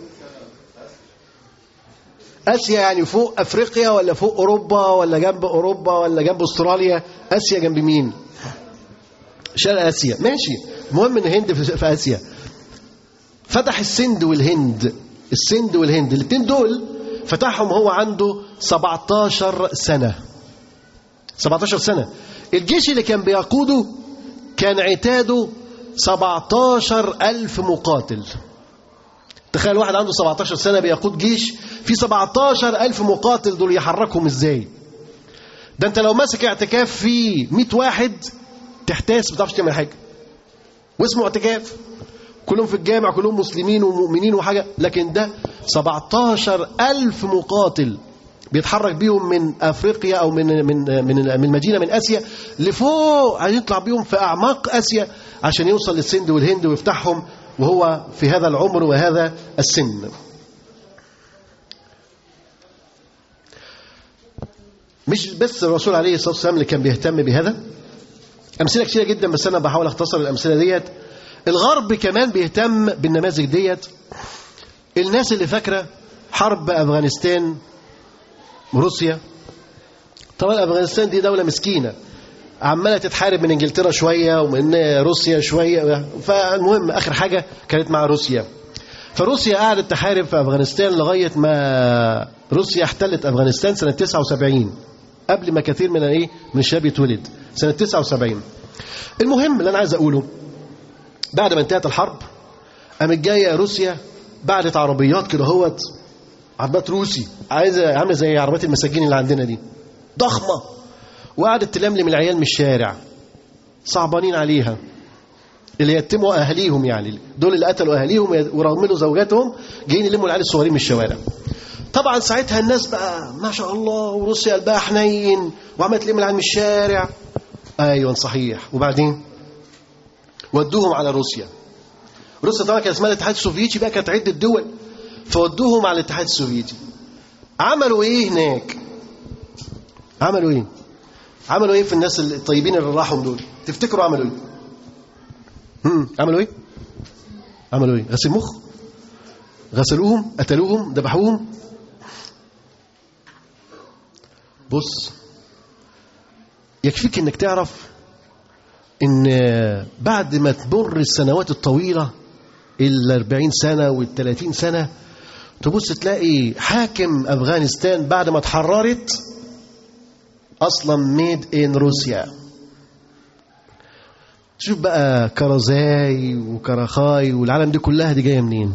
C: اسيا يعني فوق افريقيا ولا فوق اوروبا ولا جنب اوروبا ولا جنب استراليا اسيا جنب مين شرق اسيا ماشي المهم ان الهند في اسيا فتح السند والهند السند والهند الاثنين دول فتحهم هو عنده 17 سنة 17 سنة الجيش اللي كان بيقوده كان عتاده 17 ألف مقاتل تخيل واحد عنده 17 سنة بيقود جيش في 17 ألف مقاتل دول يحركهم ازاي ده انت لو ماسك اعتكاف في 100 واحد تحتاس ما بتعرفش تعمل حاجة واسمه اعتكاف كلهم في الجامع كلهم مسلمين ومؤمنين وحاجة لكن ده 17 ألف مقاتل بيتحرك بيهم من أفريقيا أو من من من من مدينة من آسيا لفوق عايز يطلع بيهم في أعماق آسيا عشان يوصل للسند والهند ويفتحهم وهو في هذا العمر وهذا السن مش بس الرسول عليه الصلاة والسلام اللي كان بيهتم بهذا أمثلة كتيرة جدا بس أنا بحاول أختصر الأمثلة ديت الغرب كمان بيهتم بالنماذج ديت الناس اللي فاكرة حرب أفغانستان وروسيا طبعا أفغانستان دي دولة مسكينة عمالة تتحارب من انجلترا شوية ومن روسيا شوية فالمهم آخر حاجة كانت مع روسيا فروسيا قعدت تحارب في أفغانستان لغاية ما روسيا احتلت أفغانستان سنة 79 قبل ما كثير من ايه من الشباب يتولد سنة 79 المهم اللي أنا عايز أقوله بعد ما انتهت الحرب قامت جايه روسيا بعدت عربيات كده اهوت عربيات روسي عايزه عامله زي عربيات المساجين اللي عندنا دي ضخمه وقعدت تلملم العيال من الشارع صعبانين عليها اللي يتموا اهاليهم يعني دول اللي قتلوا اهاليهم ورغملوا زوجاتهم جايين يلموا العيال الصغيرين من الشوارع طبعا ساعتها الناس بقى ما شاء الله وروسيا قلبها حنين وعملت تلم العيال من الشارع ايوه صحيح وبعدين ودوهم على روسيا روسيا طبعا كانت اسمها الاتحاد السوفيتي بقى كانت عده دول فودوهم على الاتحاد السوفيتي عملوا ايه هناك عملوا ايه عملوا ايه في الناس الطيبين اللي راحوا دول تفتكروا عملوا ايه هم، عملوا ايه عملوا ايه غسل مخ غسلوهم قتلوهم ذبحوهم بص يكفيك انك تعرف ان بعد ما تمر السنوات الطويله ال 40 سنه وال 30 سنه تبص تلاقي حاكم افغانستان بعد ما اتحررت اصلا ميد ان روسيا شوف بقى كرزاي وكراخاي والعالم دي كلها دي جايه منين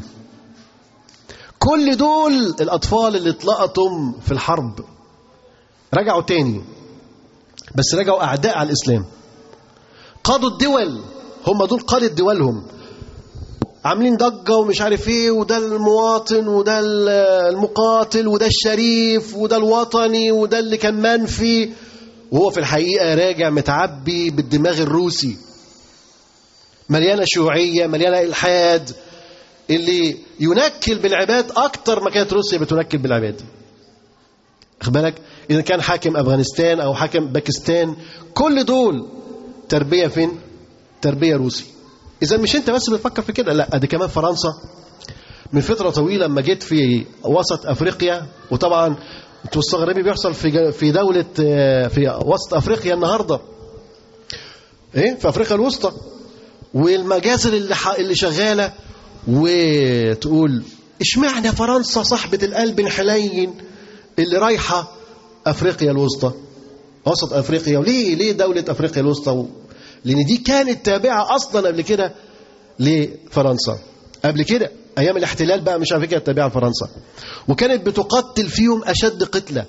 C: كل دول الاطفال اللي اتلقطوا في الحرب رجعوا تاني بس رجعوا اعداء على الاسلام قادوا الدول هم دول قادة دولهم عاملين ضجة ومش عارف ايه وده المواطن وده المقاتل وده الشريف وده الوطني وده اللي كان منفي وهو في الحقيقة راجع متعبي بالدماغ الروسي مليانة شيوعية مليانة إلحاد اللي ينكل بالعباد أكتر ما كانت روسيا بتنكل بالعباد خد بالك إذا كان حاكم أفغانستان أو حاكم باكستان كل دول تربية فين؟ تربية روسي إذا مش أنت بس بتفكر في كده لا دي كمان فرنسا من فترة طويلة لما جيت في وسط أفريقيا وطبعا انتوا مستغربين بيحصل في في دولة في وسط أفريقيا النهاردة إيه في أفريقيا الوسطى والمجازر اللي ح... اللي شغالة وتقول اشمعنى فرنسا صاحبة القلب الحنين اللي رايحة أفريقيا الوسطى وسط أفريقيا وليه ليه دولة أفريقيا الوسطى لأن دي كانت تابعة أصلا قبل كده لفرنسا قبل كده أيام الاحتلال بقى مش عارف كانت تابعة لفرنسا وكانت بتقتل فيهم أشد قتلة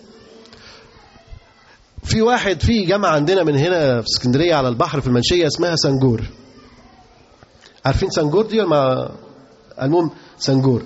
C: في واحد في جامعة عندنا من هنا في اسكندرية على البحر في المنشية اسمها سنجور عارفين سنجور دي ولا المهم سنجور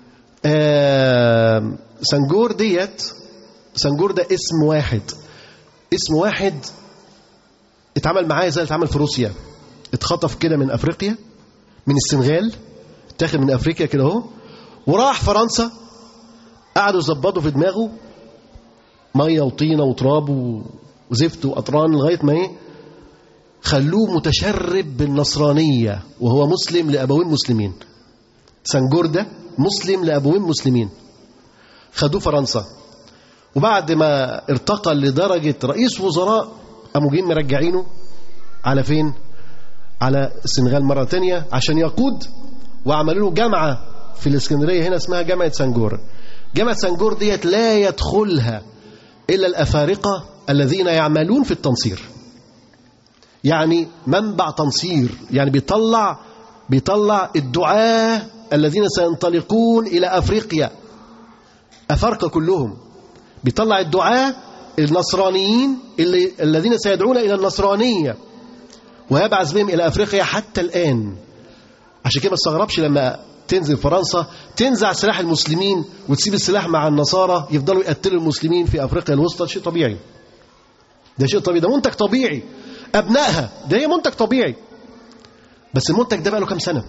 C: آه سنجور ديت سنجور ده اسم واحد اسم واحد اتعمل معاه زي اللي اتعمل في روسيا اتخطف كده من افريقيا من السنغال اتاخد من افريقيا كده اهو وراح فرنسا قعدوا يظبطوا في دماغه ميه وطينه وتراب وزفت وقطران لغايه ما ايه خلوه متشرب بالنصرانيه وهو مسلم لابوين مسلمين سنجور ده مسلم لابوين مسلمين خدوه فرنسا وبعد ما ارتقى لدرجه رئيس وزراء قاموا جايين مرجعينه على فين؟ على السنغال مرة تانية عشان يقود وعملوا له جامعة في الإسكندرية هنا اسمها جامعة سنجور جامعة سنجور ديت لا يدخلها إلا الأفارقة الذين يعملون في التنصير يعني منبع تنصير يعني بيطلع بيطلع الدعاة الذين سينطلقون إلى أفريقيا أفارقة كلهم بيطلع الدعاة النصرانيين اللي الذين سيدعون إلى النصرانية ويبعث بهم إلى أفريقيا حتى الآن عشان كده ما استغربش لما تنزل فرنسا تنزع سلاح المسلمين وتسيب السلاح مع النصارى يفضلوا يقتلوا المسلمين في أفريقيا الوسطى شيء طبيعي ده شيء طبيعي ده منتج طبيعي أبنائها ده هي منتج طبيعي بس المنتج ده بقى له كام سنة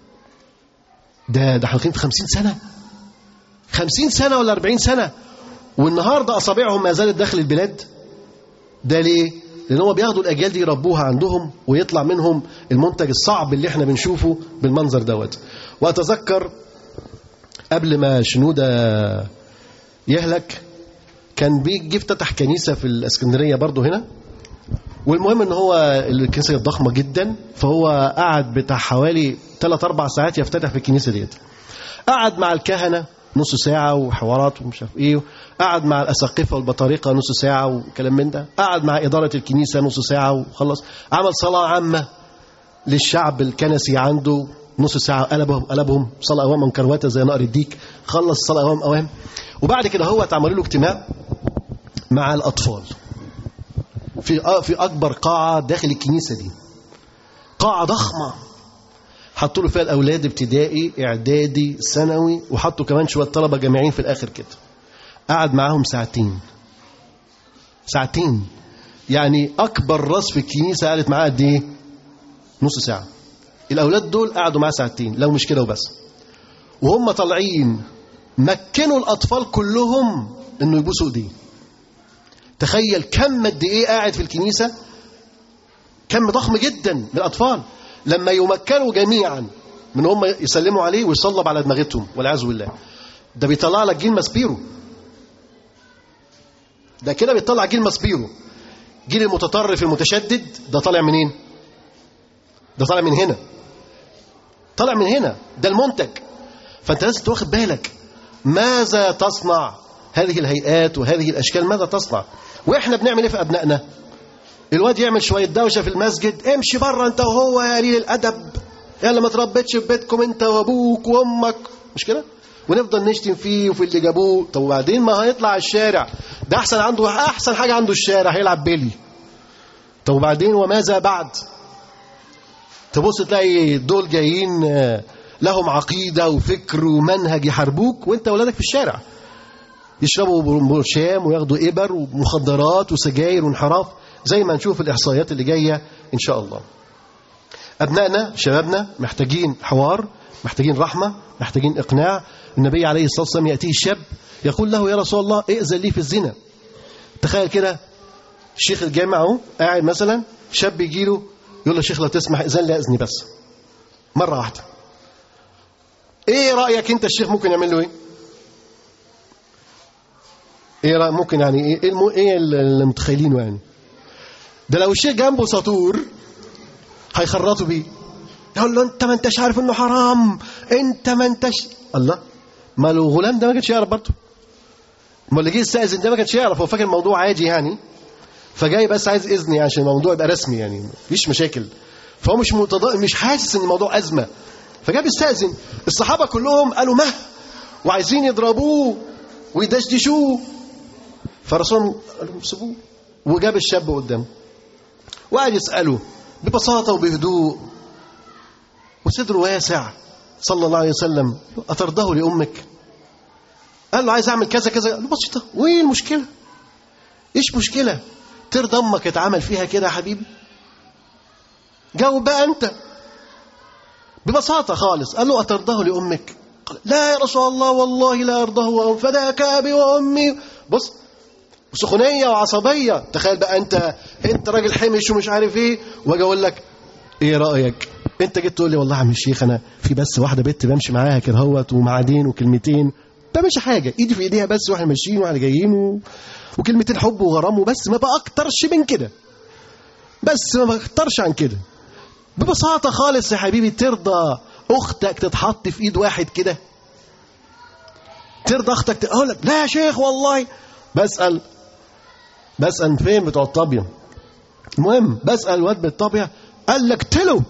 C: ده ده احنا في 50 سنة 50 سنة ولا 40 سنة والنهارده اصابعهم ما زالت داخل البلاد ده ليه لان هم بياخدوا الاجيال دي يربوها عندهم ويطلع منهم المنتج الصعب اللي احنا بنشوفه بالمنظر دوت واتذكر قبل ما شنوده يهلك كان بيجي افتتح كنيسه في الاسكندريه برضه هنا والمهم ان هو الكنيسه ضخمه جدا فهو قعد بتاع حوالي 3 4 ساعات يفتتح في الكنيسه ديت قعد مع الكهنه نص ساعة وحوارات ومش عارف ايه قعد مع الأساقفة والبطارقة نص ساعة وكلام من ده قعد مع إدارة الكنيسة نص ساعة وخلص عمل صلاة عامة للشعب الكنسي عنده نص ساعة قلبهم قلبهم صلاة أوام مكروتة زي نقر الديك خلص صلاة أوام أوام وبعد كده هو اتعمل له اجتماع مع الأطفال في في أكبر قاعة داخل الكنيسة دي قاعة ضخمة حطوا له فيها الاولاد ابتدائي اعدادي ثانوي وحطوا كمان شويه طلبه جامعيين في الاخر كده قعد معاهم ساعتين ساعتين يعني اكبر راس في الكنيسه قعدت معاه قد ايه نص ساعه الاولاد دول قعدوا معاه ساعتين لو مش كده وبس وهم طالعين مكنوا الاطفال كلهم انه يبوسوا ايديه تخيل كم قد ايه قاعد في الكنيسه كم ضخم جدا من الاطفال لما يمكنوا جميعا من هم يسلموا عليه ويصلب على دماغتهم والعياذ بالله ده بيطلع لك جيل ماسبيرو ده كده بيطلع جيل ماسبيرو جيل المتطرف المتشدد ده طالع منين ده طالع من هنا طالع من هنا ده المنتج فانت لازم تاخد بالك ماذا تصنع هذه الهيئات وهذه الاشكال ماذا تصنع واحنا بنعمل ايه في ابنائنا الواد يعمل شويه دوشه في المسجد امشي بره انت وهو يا قليل الادب يلا ما تربيتش في بيتكم انت وابوك وامك مش كده ونفضل نشتم فيه وفي اللي جابوه طب وبعدين ما هيطلع الشارع ده احسن عنده احسن حاجه عنده الشارع هيلعب بيلي طب وبعدين وماذا بعد تبص تلاقي دول جايين آه، لهم عقيده وفكر ومنهج يحاربوك وانت ولادك في الشارع يشربوا برشام وياخدوا ابر ومخدرات وسجاير وانحراف زي ما نشوف الاحصائيات اللي جايه ان شاء الله ابنائنا شبابنا محتاجين حوار محتاجين رحمه محتاجين اقناع النبي عليه الصلاه والسلام ياتيه الشاب يقول له يا رسول الله ائذن لي في الزنا تخيل كده شيخ الجامع اهو قاعد مثلا شاب يجي له يقول له يا شيخ لو تسمح اذن لي اذني بس مره واحده ايه رايك انت الشيخ ممكن يعمل له ايه ايه رأي ممكن يعني ايه ايه, الم... إيه اللي متخيلينه يعني ده لو الشيخ جنبه سطور هيخرطوا بيه يقول له انت ما انتش عارف انه حرام انت ما انتش الله ما لو غلام ده ما كانش يعرف برضه ما اللي جه يستاذن ده ما كانش يعرف هو فاكر الموضوع عادي يعني فجاي بس عايز اذن عشان الموضوع يبقى رسمي يعني مفيش مشاكل فهو مش متض... مش حاسس ان الموضوع ازمه فجاب يستاذن الصحابه كلهم قالوا مه وعايزين يضربوه ويدشدشوه فالرسول قال لهم سيبوه وجاب الشاب قدامه وقعد يساله ببساطه وبهدوء وصدره واسع صلى الله عليه وسلم أترضاه لأمك قال له عايز أعمل كذا كذا قال له بسيطة وإيه المشكلة إيش مشكلة ترضى أمك اتعمل فيها كده يا حبيبي جاوب بقى أنت ببساطة خالص قال له أترضاه لأمك قال لا يا رسول الله والله لا أرضاه فداك أبي وأمي بص سخونية وعصبية تخيل بقى أنت أنت راجل حمش ومش عارف إيه وأجي أقول لك إيه رأيك انت جيت تقول لي والله يا عم الشيخ انا في بس واحده بنت بمشي معاها كده اهوت ومعادين وكلمتين ده مش حاجه ايدي في ايديها بس واحنا ماشيين واحنا جايين و... وكلمتين حب وغرام وبس ما باكترش من كده بس ما باكترش عن كده ببساطه خالص يا حبيبي ترضى اختك تتحط في ايد واحد كده ترضى اختك تقول لك لا يا شيخ والله بسال بسال فين بتوع الطابيه المهم بسال الواد بالطابيه قال لك اقتله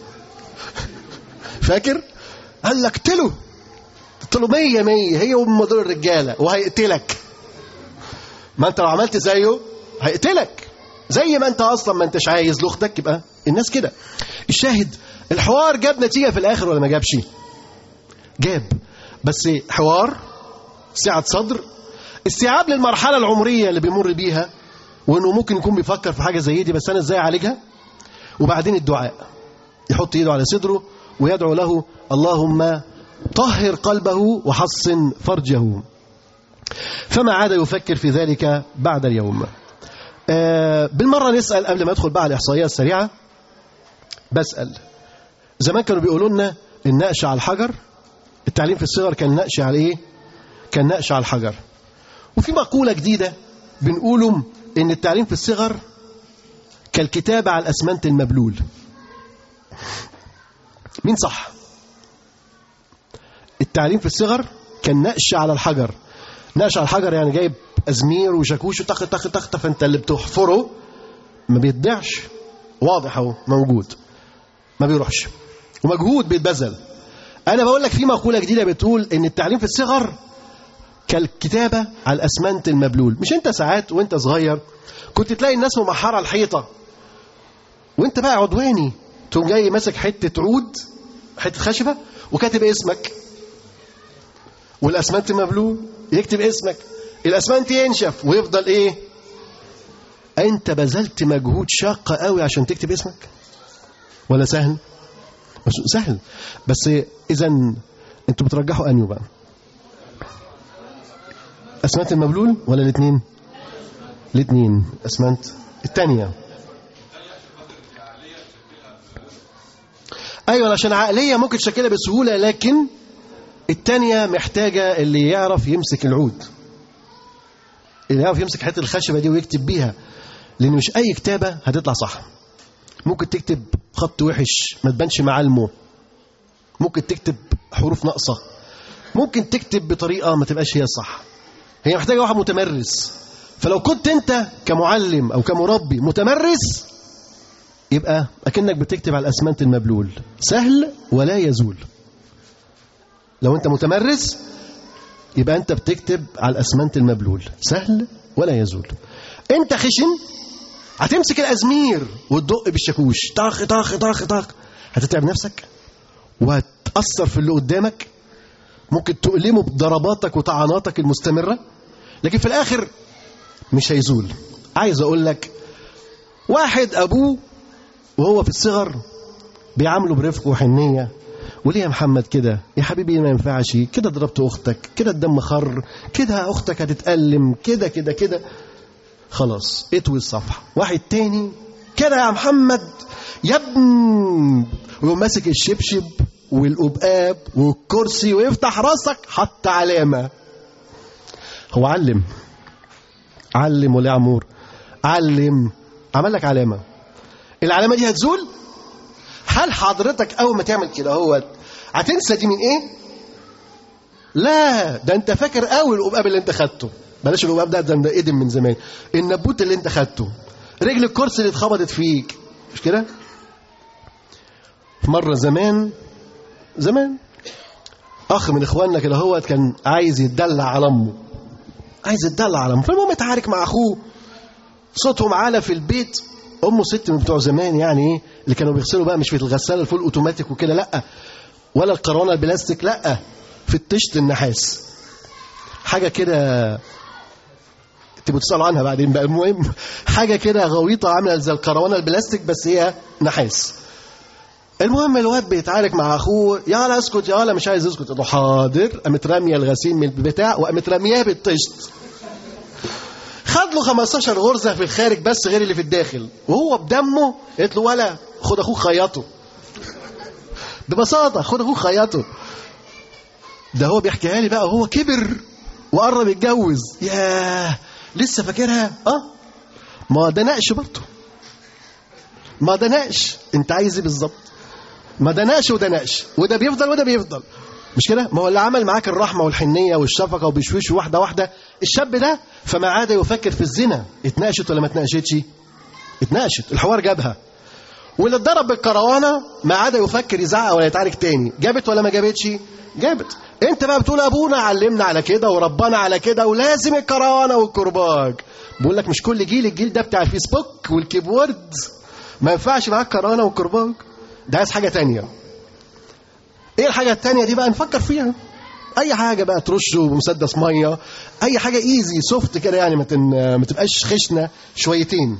C: فاكر قال لك اقتله قلت له مية مية هي ام دول الرجالة وهيقتلك ما انت لو عملت زيه هيقتلك زي ما انت اصلا ما انتش عايز لاختك يبقى الناس كده الشاهد الحوار جاب نتيجة في الاخر ولا ما جابش جاب بس حوار سعة صدر استيعاب للمرحلة العمرية اللي بيمر بيها وانه ممكن يكون بيفكر في حاجة زي دي بس انا ازاي اعالجها وبعدين الدعاء يحط ايده على صدره ويدعو له اللهم طهر قلبه وحصن فرجه فما عاد يفكر في ذلك بعد اليوم آه بالمرة نسأل قبل ما أدخل بقى على الإحصائيات السريعة بسأل زمان كانوا بيقولوا لنا النقش على الحجر التعليم في الصغر كان نقش على إيه كان نقش على الحجر وفي مقولة جديدة بنقولهم إن التعليم في الصغر كالكتابة على الأسمنت المبلول مين صح التعليم في الصغر كان نقش على الحجر نقش على الحجر يعني جايب أزمير وشاكوش وتخ تخ تخ فانت اللي بتحفره ما بيتضيعش واضح اهو موجود ما بيروحش ومجهود بيتبذل انا بقول لك في مقوله جديده بتقول ان التعليم في الصغر كالكتابه على الاسمنت المبلول مش انت ساعات وانت صغير كنت تلاقي الناس ممحره الحيطه وانت بقى عدواني تقوم جاي ماسك حته عود حته خشبه وكاتب اسمك والاسمنت مبلول يكتب اسمك الاسمنت ينشف ويفضل ايه انت بذلت مجهود شاق قوي عشان تكتب اسمك ولا سهل بس سهل بس اذا انتوا بترجحوا انيو بقى اسمنت المبلول ولا الاثنين الاثنين اسمنت الثانيه ايوه عشان عقليه ممكن تشكلها بسهوله لكن التانية محتاجة اللي يعرف يمسك العود اللي يعرف يمسك حته الخشبة دي ويكتب بيها لأن مش أي كتابة هتطلع صح ممكن تكتب خط وحش ما تبانش معالمه ممكن تكتب حروف ناقصة ممكن تكتب بطريقة ما تبقاش هي الصح هي محتاجة واحد متمرس فلو كنت أنت كمعلم أو كمربي متمرس يبقى أكنك بتكتب على الأسمنت المبلول سهل ولا يزول لو أنت متمرس يبقى أنت بتكتب على الأسمنت المبلول سهل ولا يزول أنت خشن هتمسك الأزمير وتدق بالشاكوش طخ طخ طخ طخ هتتعب نفسك وهتأثر في اللي قدامك ممكن تؤلمه بضرباتك وطعناتك المستمرة لكن في الآخر مش هيزول عايز أقول لك واحد أبوه وهو في الصغر بيعامله برفق وحنية وليه يا محمد كده يا حبيبي ما ينفعش كده ضربت أختك كده الدم خر كده أختك هتتألم كده كده كده خلاص اتوي الصفحة واحد تاني كده يا محمد يا ابن ويقوم ماسك الشبشب والقبقاب والكرسي ويفتح راسك حط علامة هو علم علم ولا عمور علم عمل لك علامة العلامة دي هتزول هل حضرتك أول ما تعمل كده هو هتنسى دي من إيه لا ده أنت فاكر قوي القبقاب اللي أنت خدته بلاش القبقاب ده ده قدم من زمان النبوت اللي أنت خدته رجل الكرسي اللي اتخبطت فيك مش كده مرة زمان زمان أخ من إخواننا كده هو كان عايز يتدلع على أمه عايز يتدلع على أمه فالمهم اتعارك مع أخوه صوتهم عالى في البيت أمه ست من بتوع زمان يعني إيه اللي كانوا بيغسلوا بقى مش في الغسالة الفول أوتوماتيك وكده لأ ولا القرونة البلاستيك لأ في الطشت النحاس حاجة كده تبقوا تسألوا عنها بعدين بقى المهم حاجة كده غويطة عاملة زي القروانة البلاستيك بس هي نحاس المهم الواد بيتعارك مع اخوه يلا اسكت يا ولا مش عايز يسكت قلت له حاضر قامت راميه الغسيل من البتاع وقامت رامياه بالطشت خد له 15 غرزه في الخارج بس غير اللي في الداخل وهو بدمه قلت له ولا خد اخوك خيطه ببساطه خد اخوك خيطه ده هو بيحكيها لي بقى وهو كبر وقرب يتجوز ياه لسه فاكرها اه ما ده نقش برضه ما ده نقش انت عايز ايه بالظبط ما ده نقش وده نقش وده بيفضل وده بيفضل مش كده ما هو اللي عمل معاك الرحمه والحنيه والشفقه وبيشويش واحده واحده الشاب ده فما عاد يفكر في الزنا اتناقشت ولا ما اتناقشتش اتناقشت الحوار جابها واللي اتضرب بالكروانه ما عاد يفكر يزعق ولا يتعارك تاني جابت ولا ما جابتش جابت انت بقى بتقول ابونا علمنا على كده وربنا على كده ولازم الكروانه والكرباج بقول لك مش كل جيل الجيل ده بتاع الفيسبوك والكيبورد ما ينفعش معاك كروانه وكرباج ده عايز حاجه تانية ايه الحاجه التانية دي بقى نفكر فيها اي حاجه بقى ترشه بمسدس ميه اي حاجه ايزي سوفت كده يعني ما تن- ما تبقاش خشنه شويتين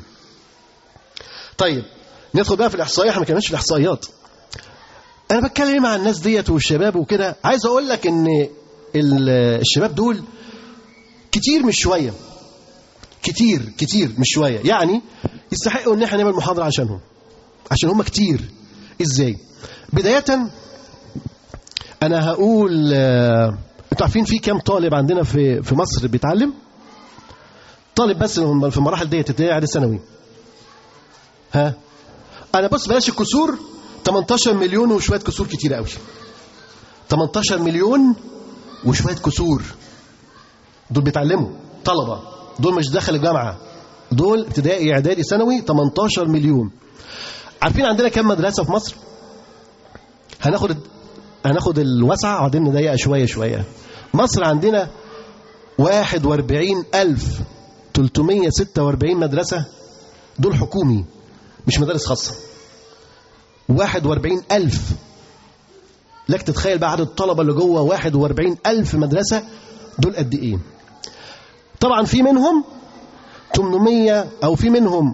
C: طيب ندخل بقى في الاحصائيه احنا ما كناش في الاحصائيات انا بتكلم إيه مع الناس ديت والشباب وكده عايز اقول لك ان ال- الشباب دول كتير مش شويه كتير كتير مش شويه يعني يستحقوا ان احنا نعمل محاضره عشانهم عشان هم كتير ازاي بدايه انا هقول آه، انتوا عارفين في كام طالب عندنا في في مصر بيتعلم طالب بس هم في المراحل ديت ابتدائي اعدادي ثانوي ها انا بص بلاش الكسور 18 مليون وشويه كسور كتير قوي 18 مليون وشويه كسور دول بيتعلموا طلبه دول مش داخل الجامعه دول ابتدائي اعدادي ثانوي 18 مليون عارفين عندنا كام مدرسه في مصر هناخد هناخد الوسع وبعدين نضيق شويه شويه مصر عندنا 41346 مدرسه دول حكومي مش مدارس خاصه 41000 لك تتخيل بقى عدد الطلبه اللي جوه 41000 مدرسه دول قد ايه طبعا في منهم 800 او في منهم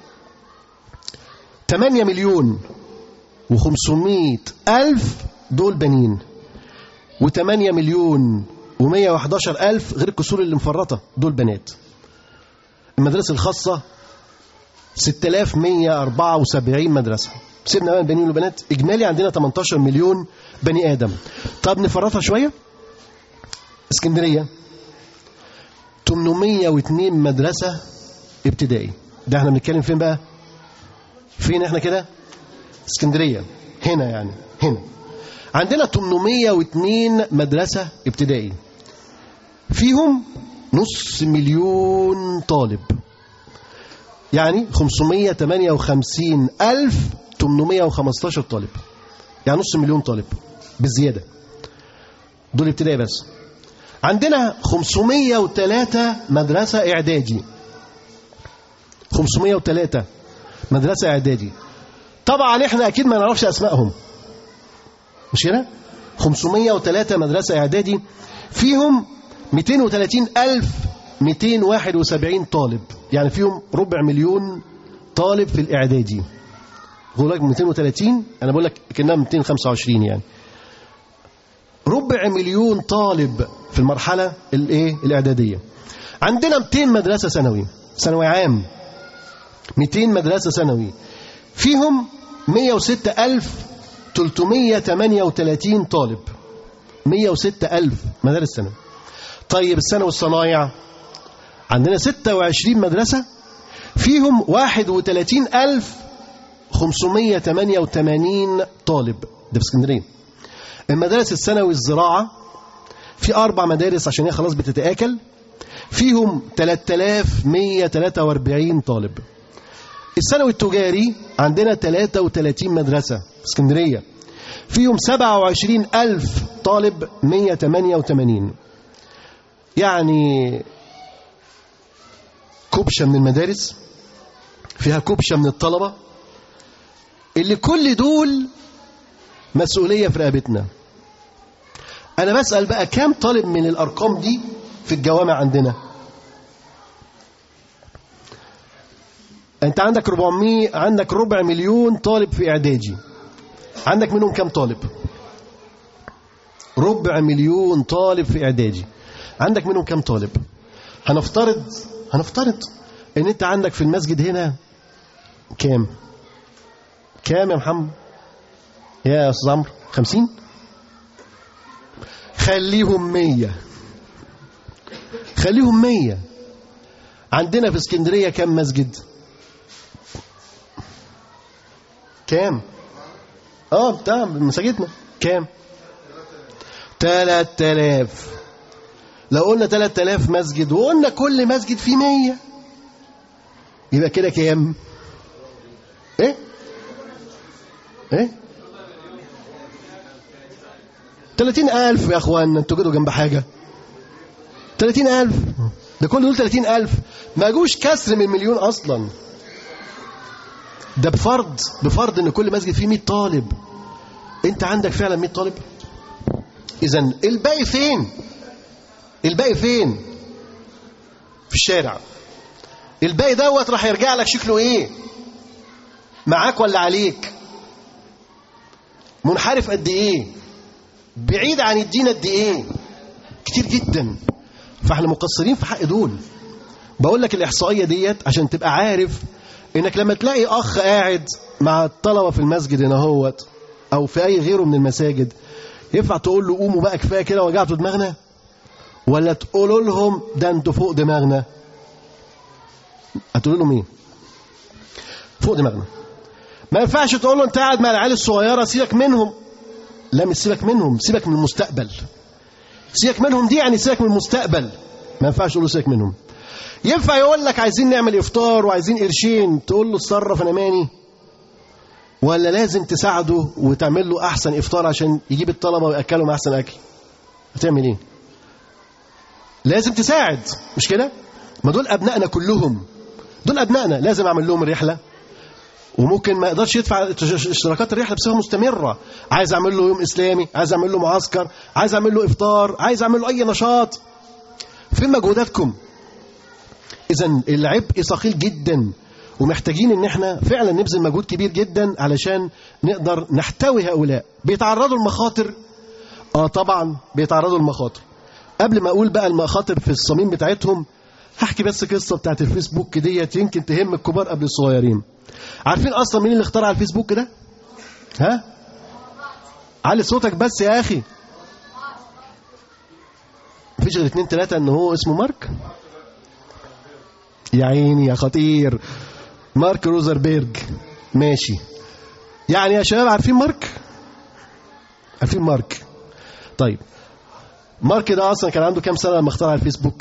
C: 8 مليون و500 ألف دول بنين و8 مليون و111 ألف غير الكسور اللي مفرطة دول بنات المدرسة الخاصة 6174 مدرسة سيبنا بقى البنين والبنات اجمالي عندنا 18 مليون بني ادم طب نفرطها شويه اسكندريه 802 مدرسه ابتدائي ده احنا بنتكلم فين بقى فين احنا كده اسكندريه هنا يعني هنا عندنا 802 مدرسه ابتدائي فيهم نص مليون طالب يعني 558 ألف 815 طالب يعني نص مليون طالب بالزيادة دول ابتدائي بس عندنا 503 مدرسة إعدادي 503 مدرسة إعدادي طبعا احنا أكيد ما نعرفش أسمائهم مش كده 503 مدرسة إعدادي فيهم 230 ألف 271 طالب يعني فيهم ربع مليون طالب في الإعدادي بقول لك 230 أنا بقول لك كأنها 225 يعني ربع مليون طالب في المرحلة الايه الإعدادية عندنا 200 مدرسة ثانوي ثانوي عام 200 مدرسة ثانوي فيهم 106338 طالب 106000 مدارس ثانوي طيب الثانوي الصنايع عندنا 26 مدرسة فيهم 31588 طالب ده في اسكندرية المدارس الثانوي الزراعة في أربع مدارس عشان هي خلاص بتتآكل فيهم 3143 طالب الثانوي التجاري عندنا 33 مدرسة في اسكندرية فيهم 27000 طالب 188 يعني كبشة من المدارس فيها كبشة من الطلبة اللي كل دول مسؤولية في رقبتنا أنا بسأل بقى كام طالب من الأرقام دي في الجوامع عندنا أنت عندك 400 عندك ربع مليون طالب في إعدادي عندك منهم كام طالب ربع مليون طالب في إعدادي عندك منهم كام طالب هنفترض هنفترض ان انت عندك في المسجد هنا كام كام يا محمد يا استاذ عمرو خمسين خليهم مية خليهم مية عندنا في اسكندرية كام مسجد كام اه بتاع مساجدنا كام تلات تلاف لو قلنا 3000 مسجد وقلنا كل مسجد فيه 100 يبقى كده كام ايه ايه 30000 يا اخوانا انتوا كده جنب حاجه 30000 ده كل دول 30000 ما جوش كسر من مليون اصلا ده بفرض بفرض ان كل مسجد فيه 100 طالب انت عندك فعلا 100 طالب اذا الباقي فين الباقي فين في الشارع الباقي دوت راح يرجع لك شكله ايه معاك ولا عليك منحرف قد ايه بعيد عن الدين قد ايه كتير جدا فاحنا مقصرين في حق دول بقول لك الاحصائيه ديت عشان تبقى عارف انك لما تلاقي اخ قاعد مع الطلبه في المسجد هنا هوت او في اي غيره من المساجد ينفع تقول له قوموا بقى كفايه كده وجعتوا دماغنا ولا تقولوا لهم ده انتوا فوق دماغنا هتقولوا لهم ايه فوق دماغنا ما ينفعش تقول له انت قاعد مع العيال الصغيره سيبك منهم لا مش سيبك منهم سيبك من المستقبل سيبك منهم دي يعني سيبك من المستقبل ما ينفعش تقول له سيبك منهم ينفع يقول لك عايزين نعمل افطار وعايزين قرشين تقول له اتصرف انا ماني ولا لازم تساعده وتعمل له احسن افطار عشان يجيب الطلبه وياكلهم احسن اكل هتعمل ايه لازم تساعد مش كده ما دول ابنائنا كلهم دول ابنائنا لازم اعمل لهم الرحله وممكن ما يقدرش يدفع اشتراكات الرحله بصفه مستمره عايز اعمل له يوم اسلامي عايز اعمل له معسكر عايز اعمل له افطار عايز اعمل له اي نشاط فين مجهوداتكم اذا العبء ثقيل جدا ومحتاجين ان احنا فعلا نبذل مجهود كبير جدا علشان نقدر نحتوي هؤلاء بيتعرضوا لمخاطر اه طبعا بيتعرضوا لمخاطر قبل ما اقول بقى المخاطر في الصميم بتاعتهم هحكي بس قصه بتاعت الفيسبوك ديت يمكن تهم الكبار قبل الصغيرين عارفين اصلا مين اللي اخترع الفيسبوك ده ها علي صوتك بس يا اخي مفيش غير اتنين تلاتة ان هو اسمه مارك يا عيني يا خطير مارك روزربيرج ماشي يعني يا شباب عارفين مارك عارفين مارك طيب مارك ده اصلا كان عنده كام سنه لما اخترع الفيسبوك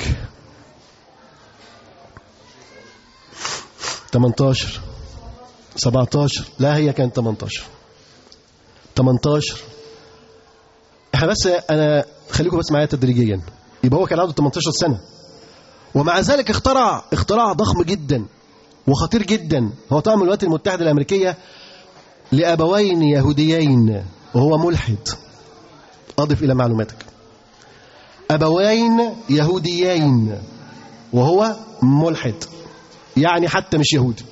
C: 18 17 لا هي كانت 18 18 احنا بس انا خليكم بس معايا تدريجيا يبقى هو كان عنده 18 سنه ومع ذلك اخترع اختراع ضخم جدا وخطير جدا هو طبعا من الولايات المتحده الامريكيه لابوين يهوديين وهو ملحد اضف الى معلوماتك ابوين يهوديين وهو ملحد يعني حتى مش يهودي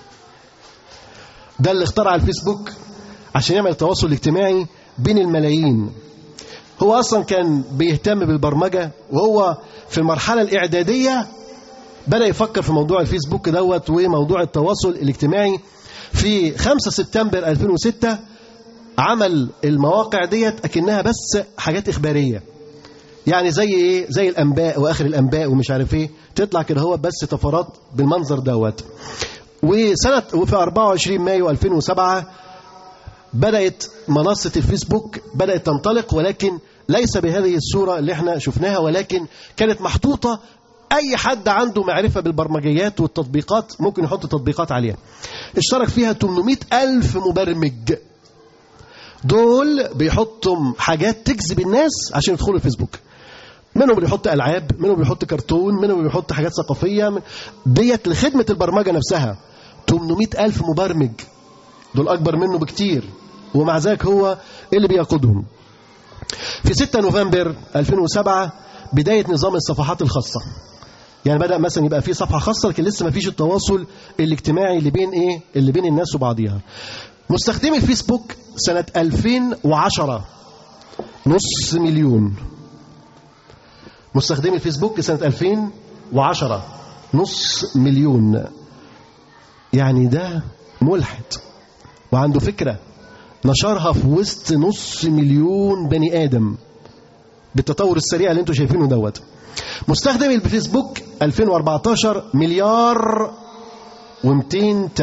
C: ده اللي اخترع الفيسبوك عشان يعمل التواصل الاجتماعي بين الملايين هو اصلا كان بيهتم بالبرمجه وهو في المرحله الاعداديه بدا يفكر في موضوع الفيسبوك دوت وموضوع التواصل الاجتماعي في 5 سبتمبر 2006 عمل المواقع ديت اكنها بس حاجات اخباريه يعني زي ايه زي الانباء واخر الانباء ومش عارف ايه تطلع كده هو بس طفرات بالمنظر دوت وسنه وفي 24 مايو 2007 بدات منصه الفيسبوك بدات تنطلق ولكن ليس بهذه الصوره اللي احنا شفناها ولكن كانت محطوطه اي حد عنده معرفه بالبرمجيات والتطبيقات ممكن يحط تطبيقات عليها اشترك فيها 800 الف مبرمج دول بيحطوا حاجات تجذب الناس عشان يدخلوا الفيسبوك منهم اللي بيحط العاب منهم اللي بيحط كرتون منهم اللي بيحط حاجات ثقافيه من... ديت لخدمه البرمجه نفسها 800 الف مبرمج دول اكبر منه بكتير ومع ذلك هو اللي بيقودهم في 6 نوفمبر 2007 بدايه نظام الصفحات الخاصه يعني بدا مثلا يبقى في صفحه خاصه لكن لسه ما فيش التواصل الاجتماعي اللي بين ايه اللي بين الناس وبعضيها مستخدمي الفيسبوك سنة 2010 نص مليون مستخدمي الفيسبوك سنة 2010 نص مليون يعني ده ملحد وعنده فكرة نشرها في وسط نص مليون بني آدم بالتطور السريع اللي انتم شايفينه دوت مستخدمي الفيسبوك 2014 مليار و228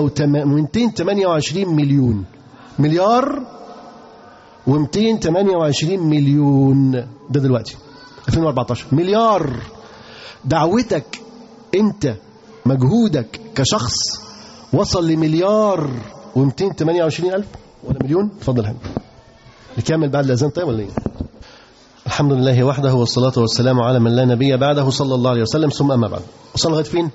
C: مليون مليار و228 مليون ده دلوقتي 2014 مليار دعوتك انت مجهودك كشخص وصل لمليار و228 الف ولا مليون اتفضل حبيبي نكمل بعد الاذان طيب ولا ايه الحمد لله وحده والصلاة والسلام على من لا نبي بعده صلى الله عليه وسلم ثم أما بعد وصلنا لغاية فين؟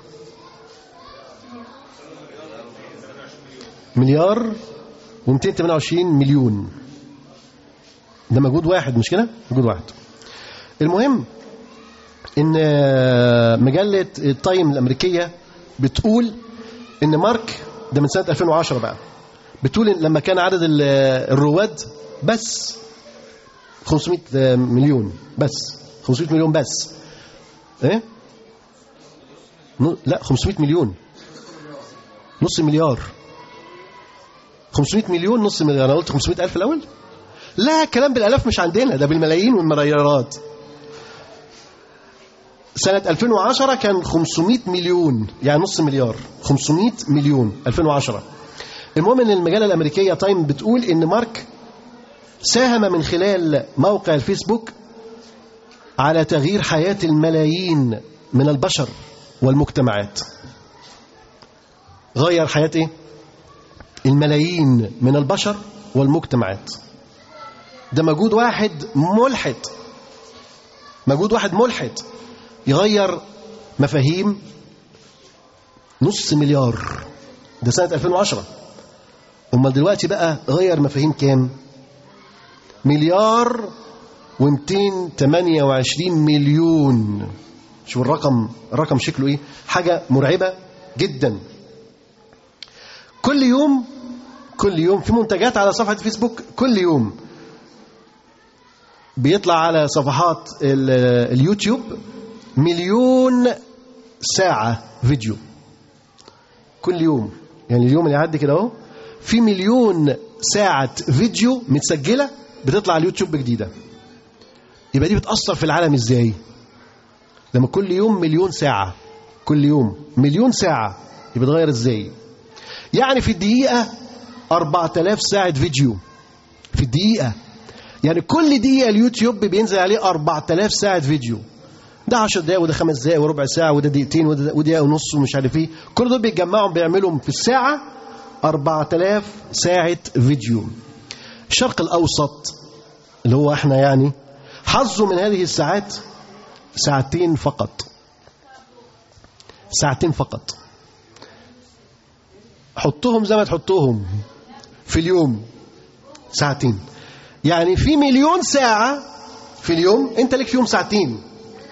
C: مليار و228 مليون ده مجهود واحد مش كده مجهود واحد المهم ان مجله التايم الامريكيه بتقول ان مارك ده من سنه 2010 بقى بتقول إن لما كان عدد الرواد بس 500 مليون بس 500 مليون بس ايه لا 500 مليون نص مليار 500 مليون نص مليار انا قلت 500 الف الاول لا كلام بالالاف مش عندنا ده بالملايين والمليارات سنة 2010 كان 500 مليون يعني نص مليار 500 مليون 2010 المهم ان المجلة الأمريكية تايم بتقول ان مارك ساهم من خلال موقع الفيسبوك على تغيير حياة الملايين من البشر والمجتمعات غير حياة ايه؟ الملايين من البشر والمجتمعات ده مجهود واحد ملحد مجهود واحد ملحد يغير مفاهيم نص مليار ده سنة 2010 امال دلوقتي بقى غير مفاهيم كام مليار و228 مليون شوف الرقم الرقم شكله ايه حاجة مرعبة جدا كل يوم كل يوم في منتجات على صفحة الفيسبوك كل يوم بيطلع على صفحات اليوتيوب مليون ساعة فيديو كل يوم يعني اليوم اللي يعدي كده اهو في مليون ساعة فيديو متسجلة بتطلع على اليوتيوب جديدة يبقى دي بتأثر في العالم ازاي لما كل يوم مليون ساعة كل يوم مليون ساعة يبقى بتغير ازاي يعني في الدقيقة 4000 ساعة فيديو في الدقيقة يعني كل دقيقة اليوتيوب بينزل عليه 4000 ساعة فيديو ده 10 دقايق وده خمس دقايق وربع ساعة وده دقيقتين وده ودقيقة ونص ومش عارف ايه كل دول بيتجمعوا بيعملوا في الساعة 4000 ساعة فيديو الشرق الأوسط اللي هو احنا يعني حظه من هذه الساعات ساعتين فقط ساعتين فقط حطهم زي ما تحطهم في اليوم ساعتين يعني في مليون ساعة في اليوم انت لك فيهم ساعتين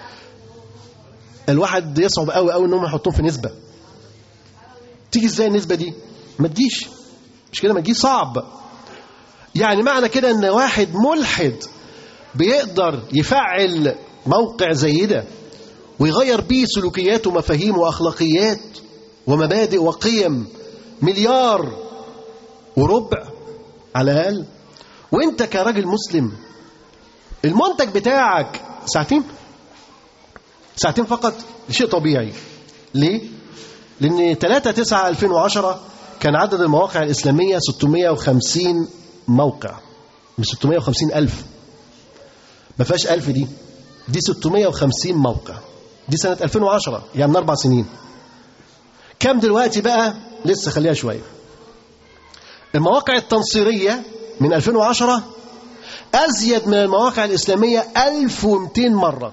C: الواحد يصعب قوي قوي انهم يحطوهم في نسبة تيجي ازاي النسبة دي ما تجيش مش كده ما تجيش صعب يعني معنى كده ان واحد ملحد بيقدر يفعل موقع زي ده ويغير بيه سلوكيات ومفاهيم واخلاقيات ومبادئ وقيم مليار وربع على الاقل وانت كراجل مسلم المنتج بتاعك ساعتين ساعتين فقط شيء طبيعي ليه لان 3 9 2010 كان عدد المواقع الاسلاميه 650 موقع مش 650 الف ما فيهاش 1000 دي دي 650 موقع دي سنه 2010 يعني من اربع سنين كم دلوقتي بقى لسه خليها شويه المواقع التنصيريه من 2010 أزيد من المواقع الإسلامية 1200 مرة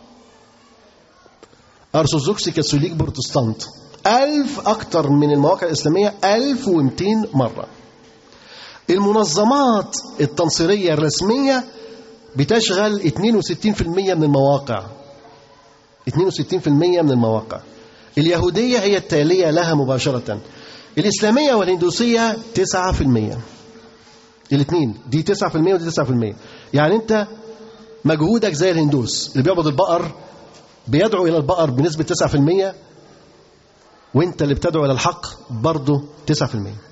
C: أرثوذكسي كاثوليك بروتستانت ألف أكتر من المواقع الإسلامية 1200 مرة المنظمات التنصيرية الرسمية بتشغل 62% من المواقع 62% من المواقع اليهودية هي التالية لها مباشرة الإسلامية والهندوسية 9% الاثنين دي 9% ودي 9% يعني انت مجهودك زي الهندوس اللي بيعبد البقر بيدعو الى البقر بنسبه 9% وانت اللي بتدعو الى الحق برضه 9%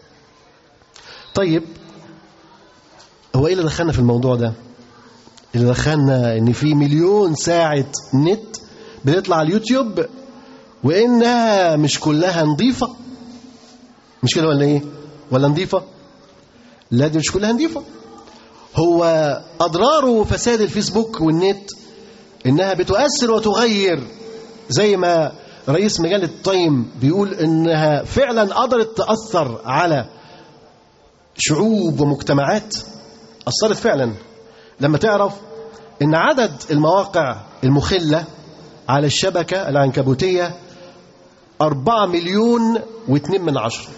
C: طيب هو ايه اللي دخلنا في الموضوع ده اللي دخلنا ان في مليون ساعه نت بتطلع على اليوتيوب وانها مش كلها نظيفه مش كده ولا ايه ولا نظيفه لا دي مش كلها نظيفة هو أضرار وفساد الفيسبوك والنت إنها بتؤثر وتغير زي ما رئيس مجلة تايم بيقول إنها فعلا قدرت تأثر على شعوب ومجتمعات أثرت فعلا لما تعرف إن عدد المواقع المخلة على الشبكة العنكبوتية أربعة مليون واثنين من عشرة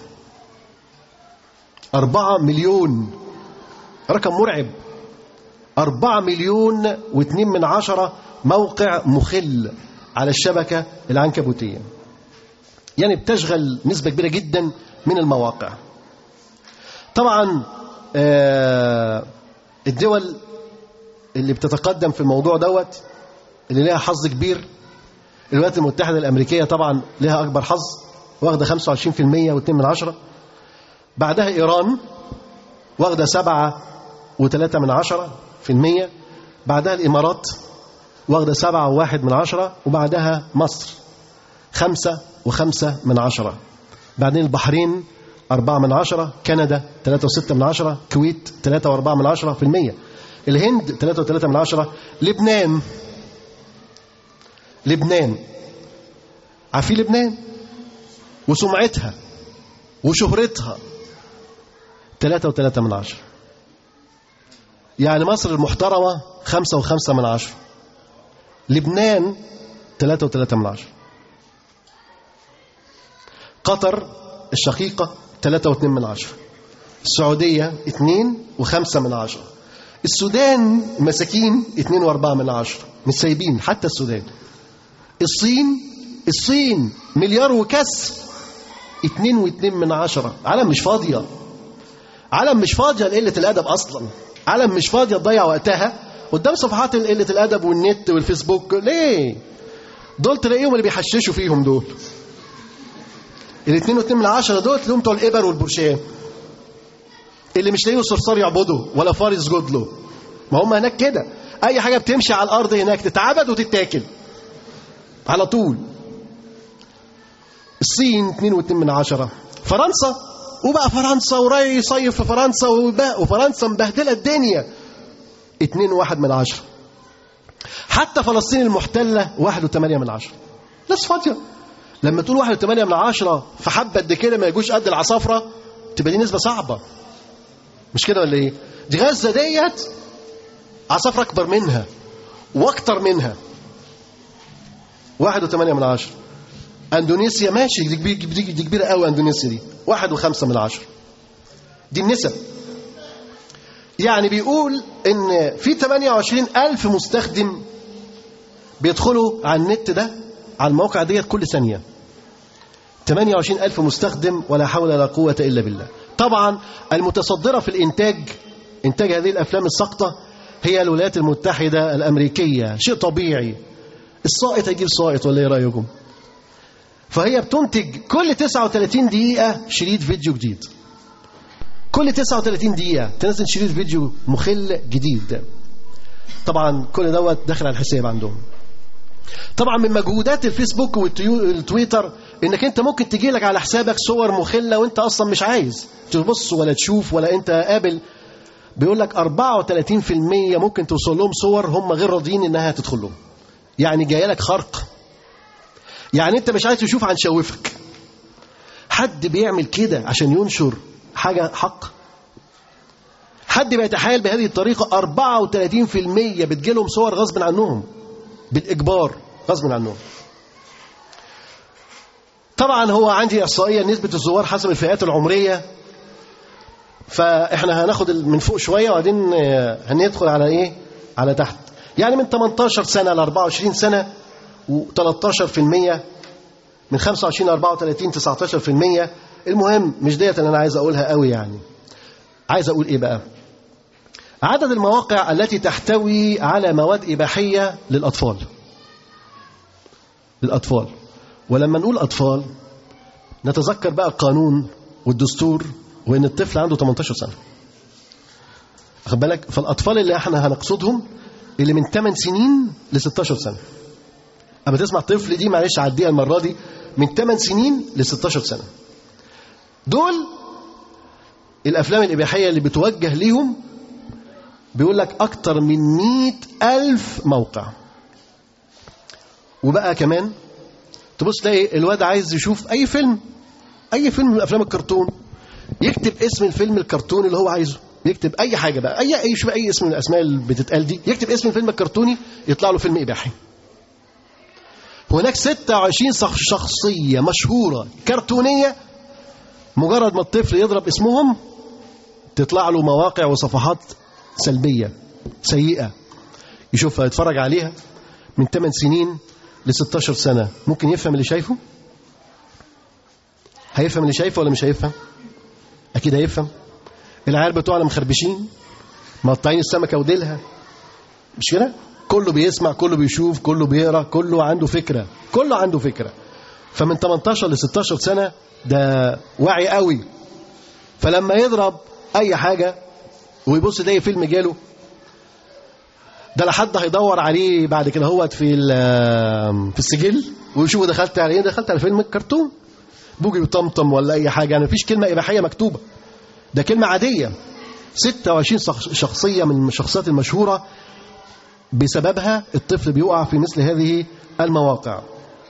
C: أربعة مليون رقم مرعب أربعة مليون واثنين من عشرة موقع مخل على الشبكة العنكبوتية يعني بتشغل نسبة كبيرة جدا من المواقع طبعا آه الدول اللي بتتقدم في الموضوع دوت اللي لها حظ كبير الولايات المتحدة الأمريكية طبعا لها أكبر حظ واخدة 25% و2 من عشرة بعدها إيران واخدة سبعة وثلاثة من عشرة في المية بعدها الإمارات واخدة سبعة وواحد من عشرة وبعدها مصر خمسة وخمسة من عشرة بعدين البحرين أربعة من عشرة كندا ثلاثة وستة من عشرة كويت ثلاثة وأربعة من عشرة في المية الهند ثلاثة وثلاثة من عشرة لبنان لبنان عارفين لبنان وسمعتها وشهرتها ثلاثة وثلاثة من عشرة يعني مصر المحترمة خمسة وخمسة من عشرة لبنان ثلاثة وثلاثة من عشرة قطر الشقيقة ثلاثة واثنين من عشرة السعودية اثنين وخمسة من عشرة السودان مساكين اثنين واربعة من عشرة مش سايبين حتى السودان الصين الصين مليار وكسر اتنين واتنين من عشرة عالم مش فاضية عالم مش فاضية لقلة الأدب أصلا عالم مش فاضية تضيع وقتها قدام صفحات قلة الأدب والنت والفيسبوك ليه دول تلاقيهم اللي بيحششوا فيهم دول الاثنين واتنين من عشرة دول تلاقيهم بتوع الإبر والبرشام اللي مش لاقيه صرصار يعبده ولا فار يسجد له ما هم هناك كده اي حاجه بتمشي على الارض هناك تتعبد وتتاكل على طول الصين 2 و2 من عشرة فرنسا وبقى فرنسا وراي يصيف في فرنسا وبقى وفرنسا مبهدله الدنيا 2 واحد من عشرة حتى فلسطين المحتله 1 و8 من عشرة ناس فاضيه لما تقول 1 و8 من عشرة في حبه قد كده ما يجوش قد العصافره تبقى دي نسبه صعبه مش كده ولا ايه دي غزه ديت عصافره اكبر منها واكتر منها واحد وثمانية من عشرة اندونيسيا ماشي دي كبيرة, دي, دي كبيرة قوي اندونيسيا دي واحد وخمسة من عشرة دي النسب يعني بيقول ان في 28 ألف مستخدم بيدخلوا على النت ده على الموقع ديت كل ثانية 28 ألف مستخدم ولا حول ولا قوة إلا بالله طبعا المتصدرة في الإنتاج إنتاج هذه الأفلام الساقطة هي الولايات المتحدة الأمريكية شيء طبيعي الساقط هيجيب ساقط ولا ايه رايكم فهي بتنتج كل 39 دقيقة شريط فيديو جديد كل 39 دقيقة تنزل شريط فيديو مخل جديد طبعا كل دوت داخل على الحساب عندهم طبعا من مجهودات الفيسبوك والتويتر انك انت ممكن تجي لك على حسابك صور مخلة وانت اصلا مش عايز تبص ولا تشوف ولا انت قابل بيقول لك 34% ممكن توصل لهم صور هم غير راضيين انها تدخل لهم يعني جايه لك خرق يعني انت مش عايز تشوف عن شوفك حد بيعمل كده عشان ينشر حاجة حق حد بيتحايل بهذه الطريقة 34% بتجيلهم صور غصب عنهم بالإجبار غصب عنهم طبعا هو عندي إحصائية نسبة الزوار حسب الفئات العمرية فإحنا هناخد من فوق شوية وبعدين هندخل على إيه على تحت يعني من 18 سنة ل 24 سنة و13% من 25 ل 34 19% المهم مش ديت اللي انا عايز اقولها قوي يعني عايز اقول ايه بقى عدد المواقع التي تحتوي على مواد اباحيه للاطفال للاطفال ولما نقول اطفال نتذكر بقى القانون والدستور وان الطفل عنده 18 سنه واخد بالك فالاطفال اللي احنا هنقصدهم اللي من 8 سنين ل 16 سنه اما تسمع طفل دي معلش عديها المره دي من 8 سنين ل 16 سنه دول الافلام الاباحيه اللي بتوجه ليهم بيقول لك اكتر من مئة ألف موقع وبقى كمان تبص تلاقي الواد عايز يشوف اي فيلم اي فيلم من افلام الكرتون يكتب اسم الفيلم الكرتوني اللي هو عايزه يكتب اي حاجه بقى اي اي شوف اي اسم من الاسماء اللي بتتقال دي يكتب اسم الفيلم الكرتوني يطلع له فيلم اباحي هناك 26 شخصيه مشهوره كرتونيه مجرد ما الطفل يضرب اسمهم تطلع له مواقع وصفحات سلبيه سيئه يشوفها يتفرج عليها من 8 سنين ل 16 سنه ممكن يفهم اللي شايفه هيفهم اللي شايفه ولا مش هيفهم اكيد هيفهم العيال بتوعنا مخربشين مقطعين السمكه وديلها مش كده كله بيسمع كله بيشوف كله بيقرا كله عنده فكره كله عنده فكره فمن 18 ل 16 سنه ده واعي قوي فلما يضرب اي حاجه ويبص يلاقي فيلم جاله ده لا حد هيدور عليه بعد كده هوت في في السجل ويشوفه دخلت على ايه دخلت على فيلم الكرتون بوجي وطمطم ولا اي حاجه يعني مفيش كلمه اباحيه مكتوبه ده كلمه عاديه 26 شخصيه من الشخصيات المشهوره بسببها الطفل بيقع في مثل هذه المواقع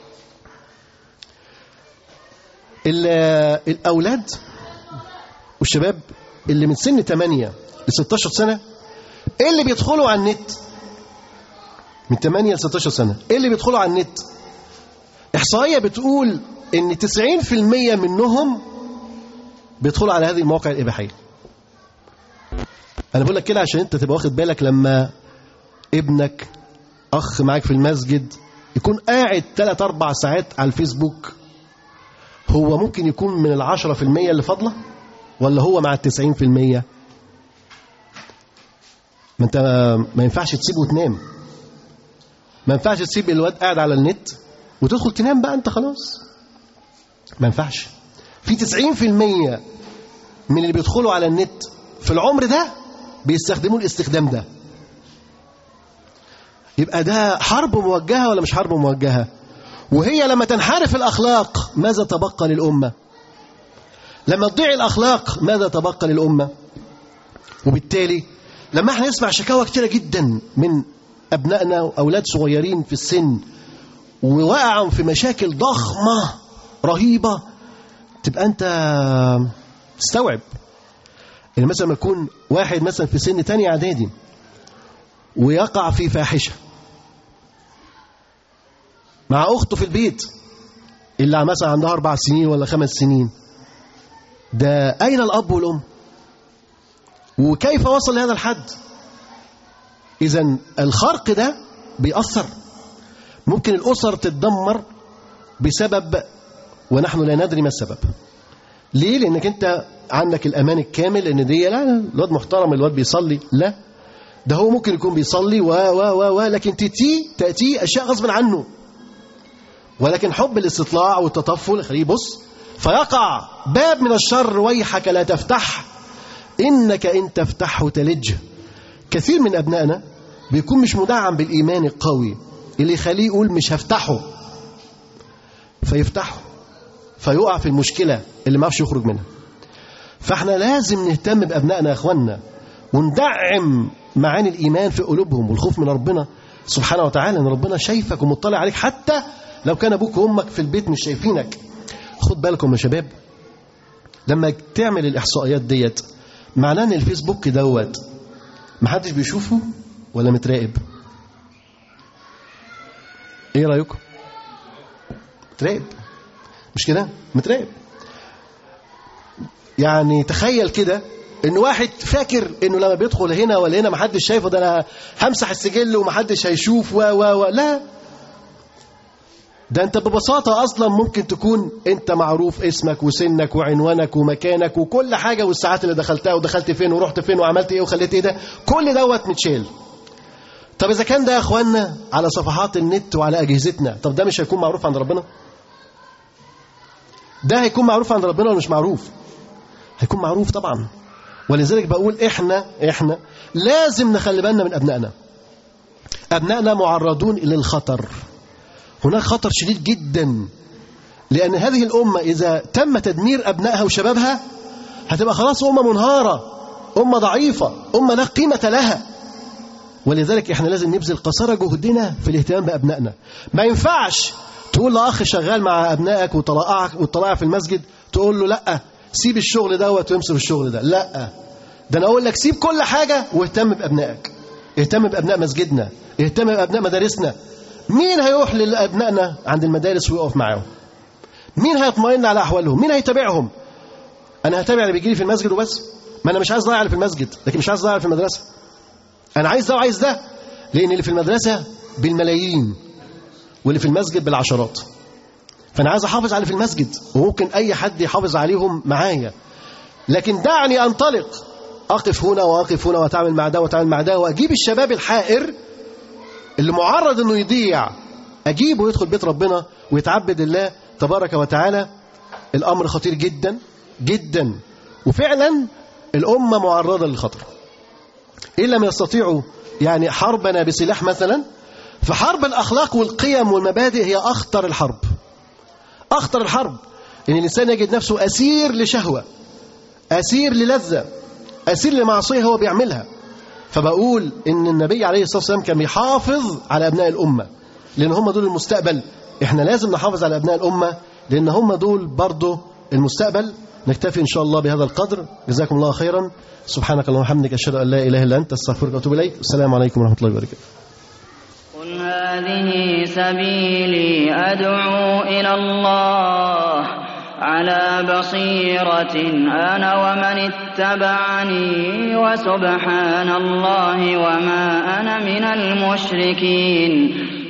C: الأولاد والشباب اللي من سن 8 ل 16 سنة إيه اللي بيدخلوا على النت من 8 ل 16 سنة إيه اللي بيدخلوا على النت إحصائية بتقول إن 90% منهم بيدخلوا على هذه المواقع الإباحية أنا بقول لك كده عشان أنت تبقى واخد بالك لما ابنك أخ معاك في المسجد يكون قاعد 3 4 ساعات على الفيسبوك هو ممكن يكون من العشرة في المية اللي فاضلة ولا هو مع التسعين في المية ما انت ما ينفعش تسيبه وتنام ما ينفعش تسيب الواد قاعد على النت وتدخل تنام بقى انت خلاص ما ينفعش في تسعين في المية من اللي بيدخلوا على النت في العمر ده بيستخدموا الاستخدام ده يبقى ده حرب موجهة ولا مش حرب موجهة وهي لما تنحرف الأخلاق ماذا تبقى للأمة لما تضيع الأخلاق ماذا تبقى للأمة وبالتالي لما احنا نسمع شكاوى كتيرة جدا من أبنائنا وأولاد صغيرين في السن ووقعوا في مشاكل ضخمة رهيبة تبقى أنت تستوعب يعني مثلا ما يكون واحد مثلا في سن تاني إعدادي ويقع في فاحشة مع أخته في البيت اللي مثلا عندها أربع سنين ولا خمس سنين ده أين الأب والأم وكيف وصل لهذا الحد إذا الخرق ده بيأثر ممكن الأسر تتدمر بسبب ونحن لا ندري ما السبب ليه لأنك أنت عندك الأمان الكامل إن دي لا لا، الواد محترم الواد بيصلي لا ده هو ممكن يكون بيصلي و و و و لكن تأتي تأتي أشياء غصب عنه ولكن حب الاستطلاع والتطفل خليه يبص فيقع باب من الشر ويحك لا تفتح إنك إن تفتحه تلج كثير من أبنائنا بيكون مش مدعم بالإيمان القوي اللي يخليه يقول مش هفتحه فيفتحه فيقع في المشكلة اللي ما يعرفش يخرج منها فاحنا لازم نهتم بأبنائنا يا أخوانا وندعم معاني الإيمان في قلوبهم والخوف من ربنا سبحانه وتعالى ان ربنا شايفك ومطلع عليك حتى لو كان ابوك وامك في البيت مش شايفينك خد بالكم يا شباب لما تعمل الاحصائيات ديت معناه ان الفيسبوك دوت محدش بيشوفه ولا متراقب ايه رايكم متراقب مش كده متراقب يعني تخيل كده ان واحد فاكر انه لما بيدخل هنا ولا هنا محدش شايفه ده انا همسح السجل ومحدش هيشوف و و و لا ده انت ببساطة اصلا ممكن تكون انت معروف اسمك وسنك وعنوانك ومكانك وكل حاجة والساعات اللي دخلتها ودخلت فين ورحت فين وعملت ايه وخليت ايه ده كل دوت متشال طب اذا كان ده يا اخوانا على صفحات النت وعلى اجهزتنا طب ده مش هيكون معروف عند ربنا ده هيكون معروف عند ربنا ولا مش معروف هيكون معروف طبعا ولذلك بقول احنا احنا لازم نخلي بالنا من ابنائنا ابنائنا معرضون للخطر هناك خطر شديد جدا لان هذه الامه اذا تم تدمير ابنائها وشبابها هتبقى خلاص امه منهاره امه ضعيفه امه لا قيمه لها ولذلك احنا لازم نبذل قصارى جهدنا في الاهتمام بابنائنا ما ينفعش تقول لاخ شغال مع ابنائك وطلائعك وطلائع في المسجد تقول له لا سيب الشغل دوت وامسك الشغل ده لا ده انا اقول لك سيب كل حاجه واهتم بابنائك اهتم بابناء مسجدنا اهتم بابناء مدارسنا مين هيروح لابنائنا عند المدارس ويقف معاهم مين هيطمئن على احوالهم مين هيتابعهم انا هتابع اللي بيجي لي في المسجد وبس ما انا مش عايز اضيع اللي في المسجد لكن مش عايز اضيع اللي في المدرسه انا عايز ده وعايز ده لان اللي في المدرسه بالملايين واللي في المسجد بالعشرات فانا عايز احافظ على اللي في المسجد وممكن اي حد يحافظ عليهم معايا لكن دعني انطلق اقف هنا واقف هنا واتعامل مع ده واتعامل مع ده واجيب الشباب الحائر اللي معرض انه يضيع اجيبه ويدخل بيت ربنا ويتعبد الله تبارك وتعالى الامر خطير جدا جدا وفعلا الامه معرضه للخطر ان لم يستطيعوا يعني حربنا بسلاح مثلا فحرب الاخلاق والقيم والمبادئ هي اخطر الحرب اخطر الحرب ان الانسان يجد نفسه اسير لشهوه اسير للذه اسير لمعصيه هو بيعملها فبقول ان النبي عليه الصلاه والسلام كان بيحافظ على ابناء الامه لان هم دول المستقبل احنا لازم نحافظ على ابناء الامه لان هم دول برضه المستقبل نكتفي ان شاء الله بهذا القدر جزاكم الله خيرا سبحانك اللهم وبحمدك اشهد ان لا اله الا انت استغفرك واتوب اليك السلام عليكم ورحمه الله وبركاته
D: قل هذه سبيلي أدعو إلى الله على بصيرة أنا ومن اتبعني وسبحان الله وما أنا من المشركين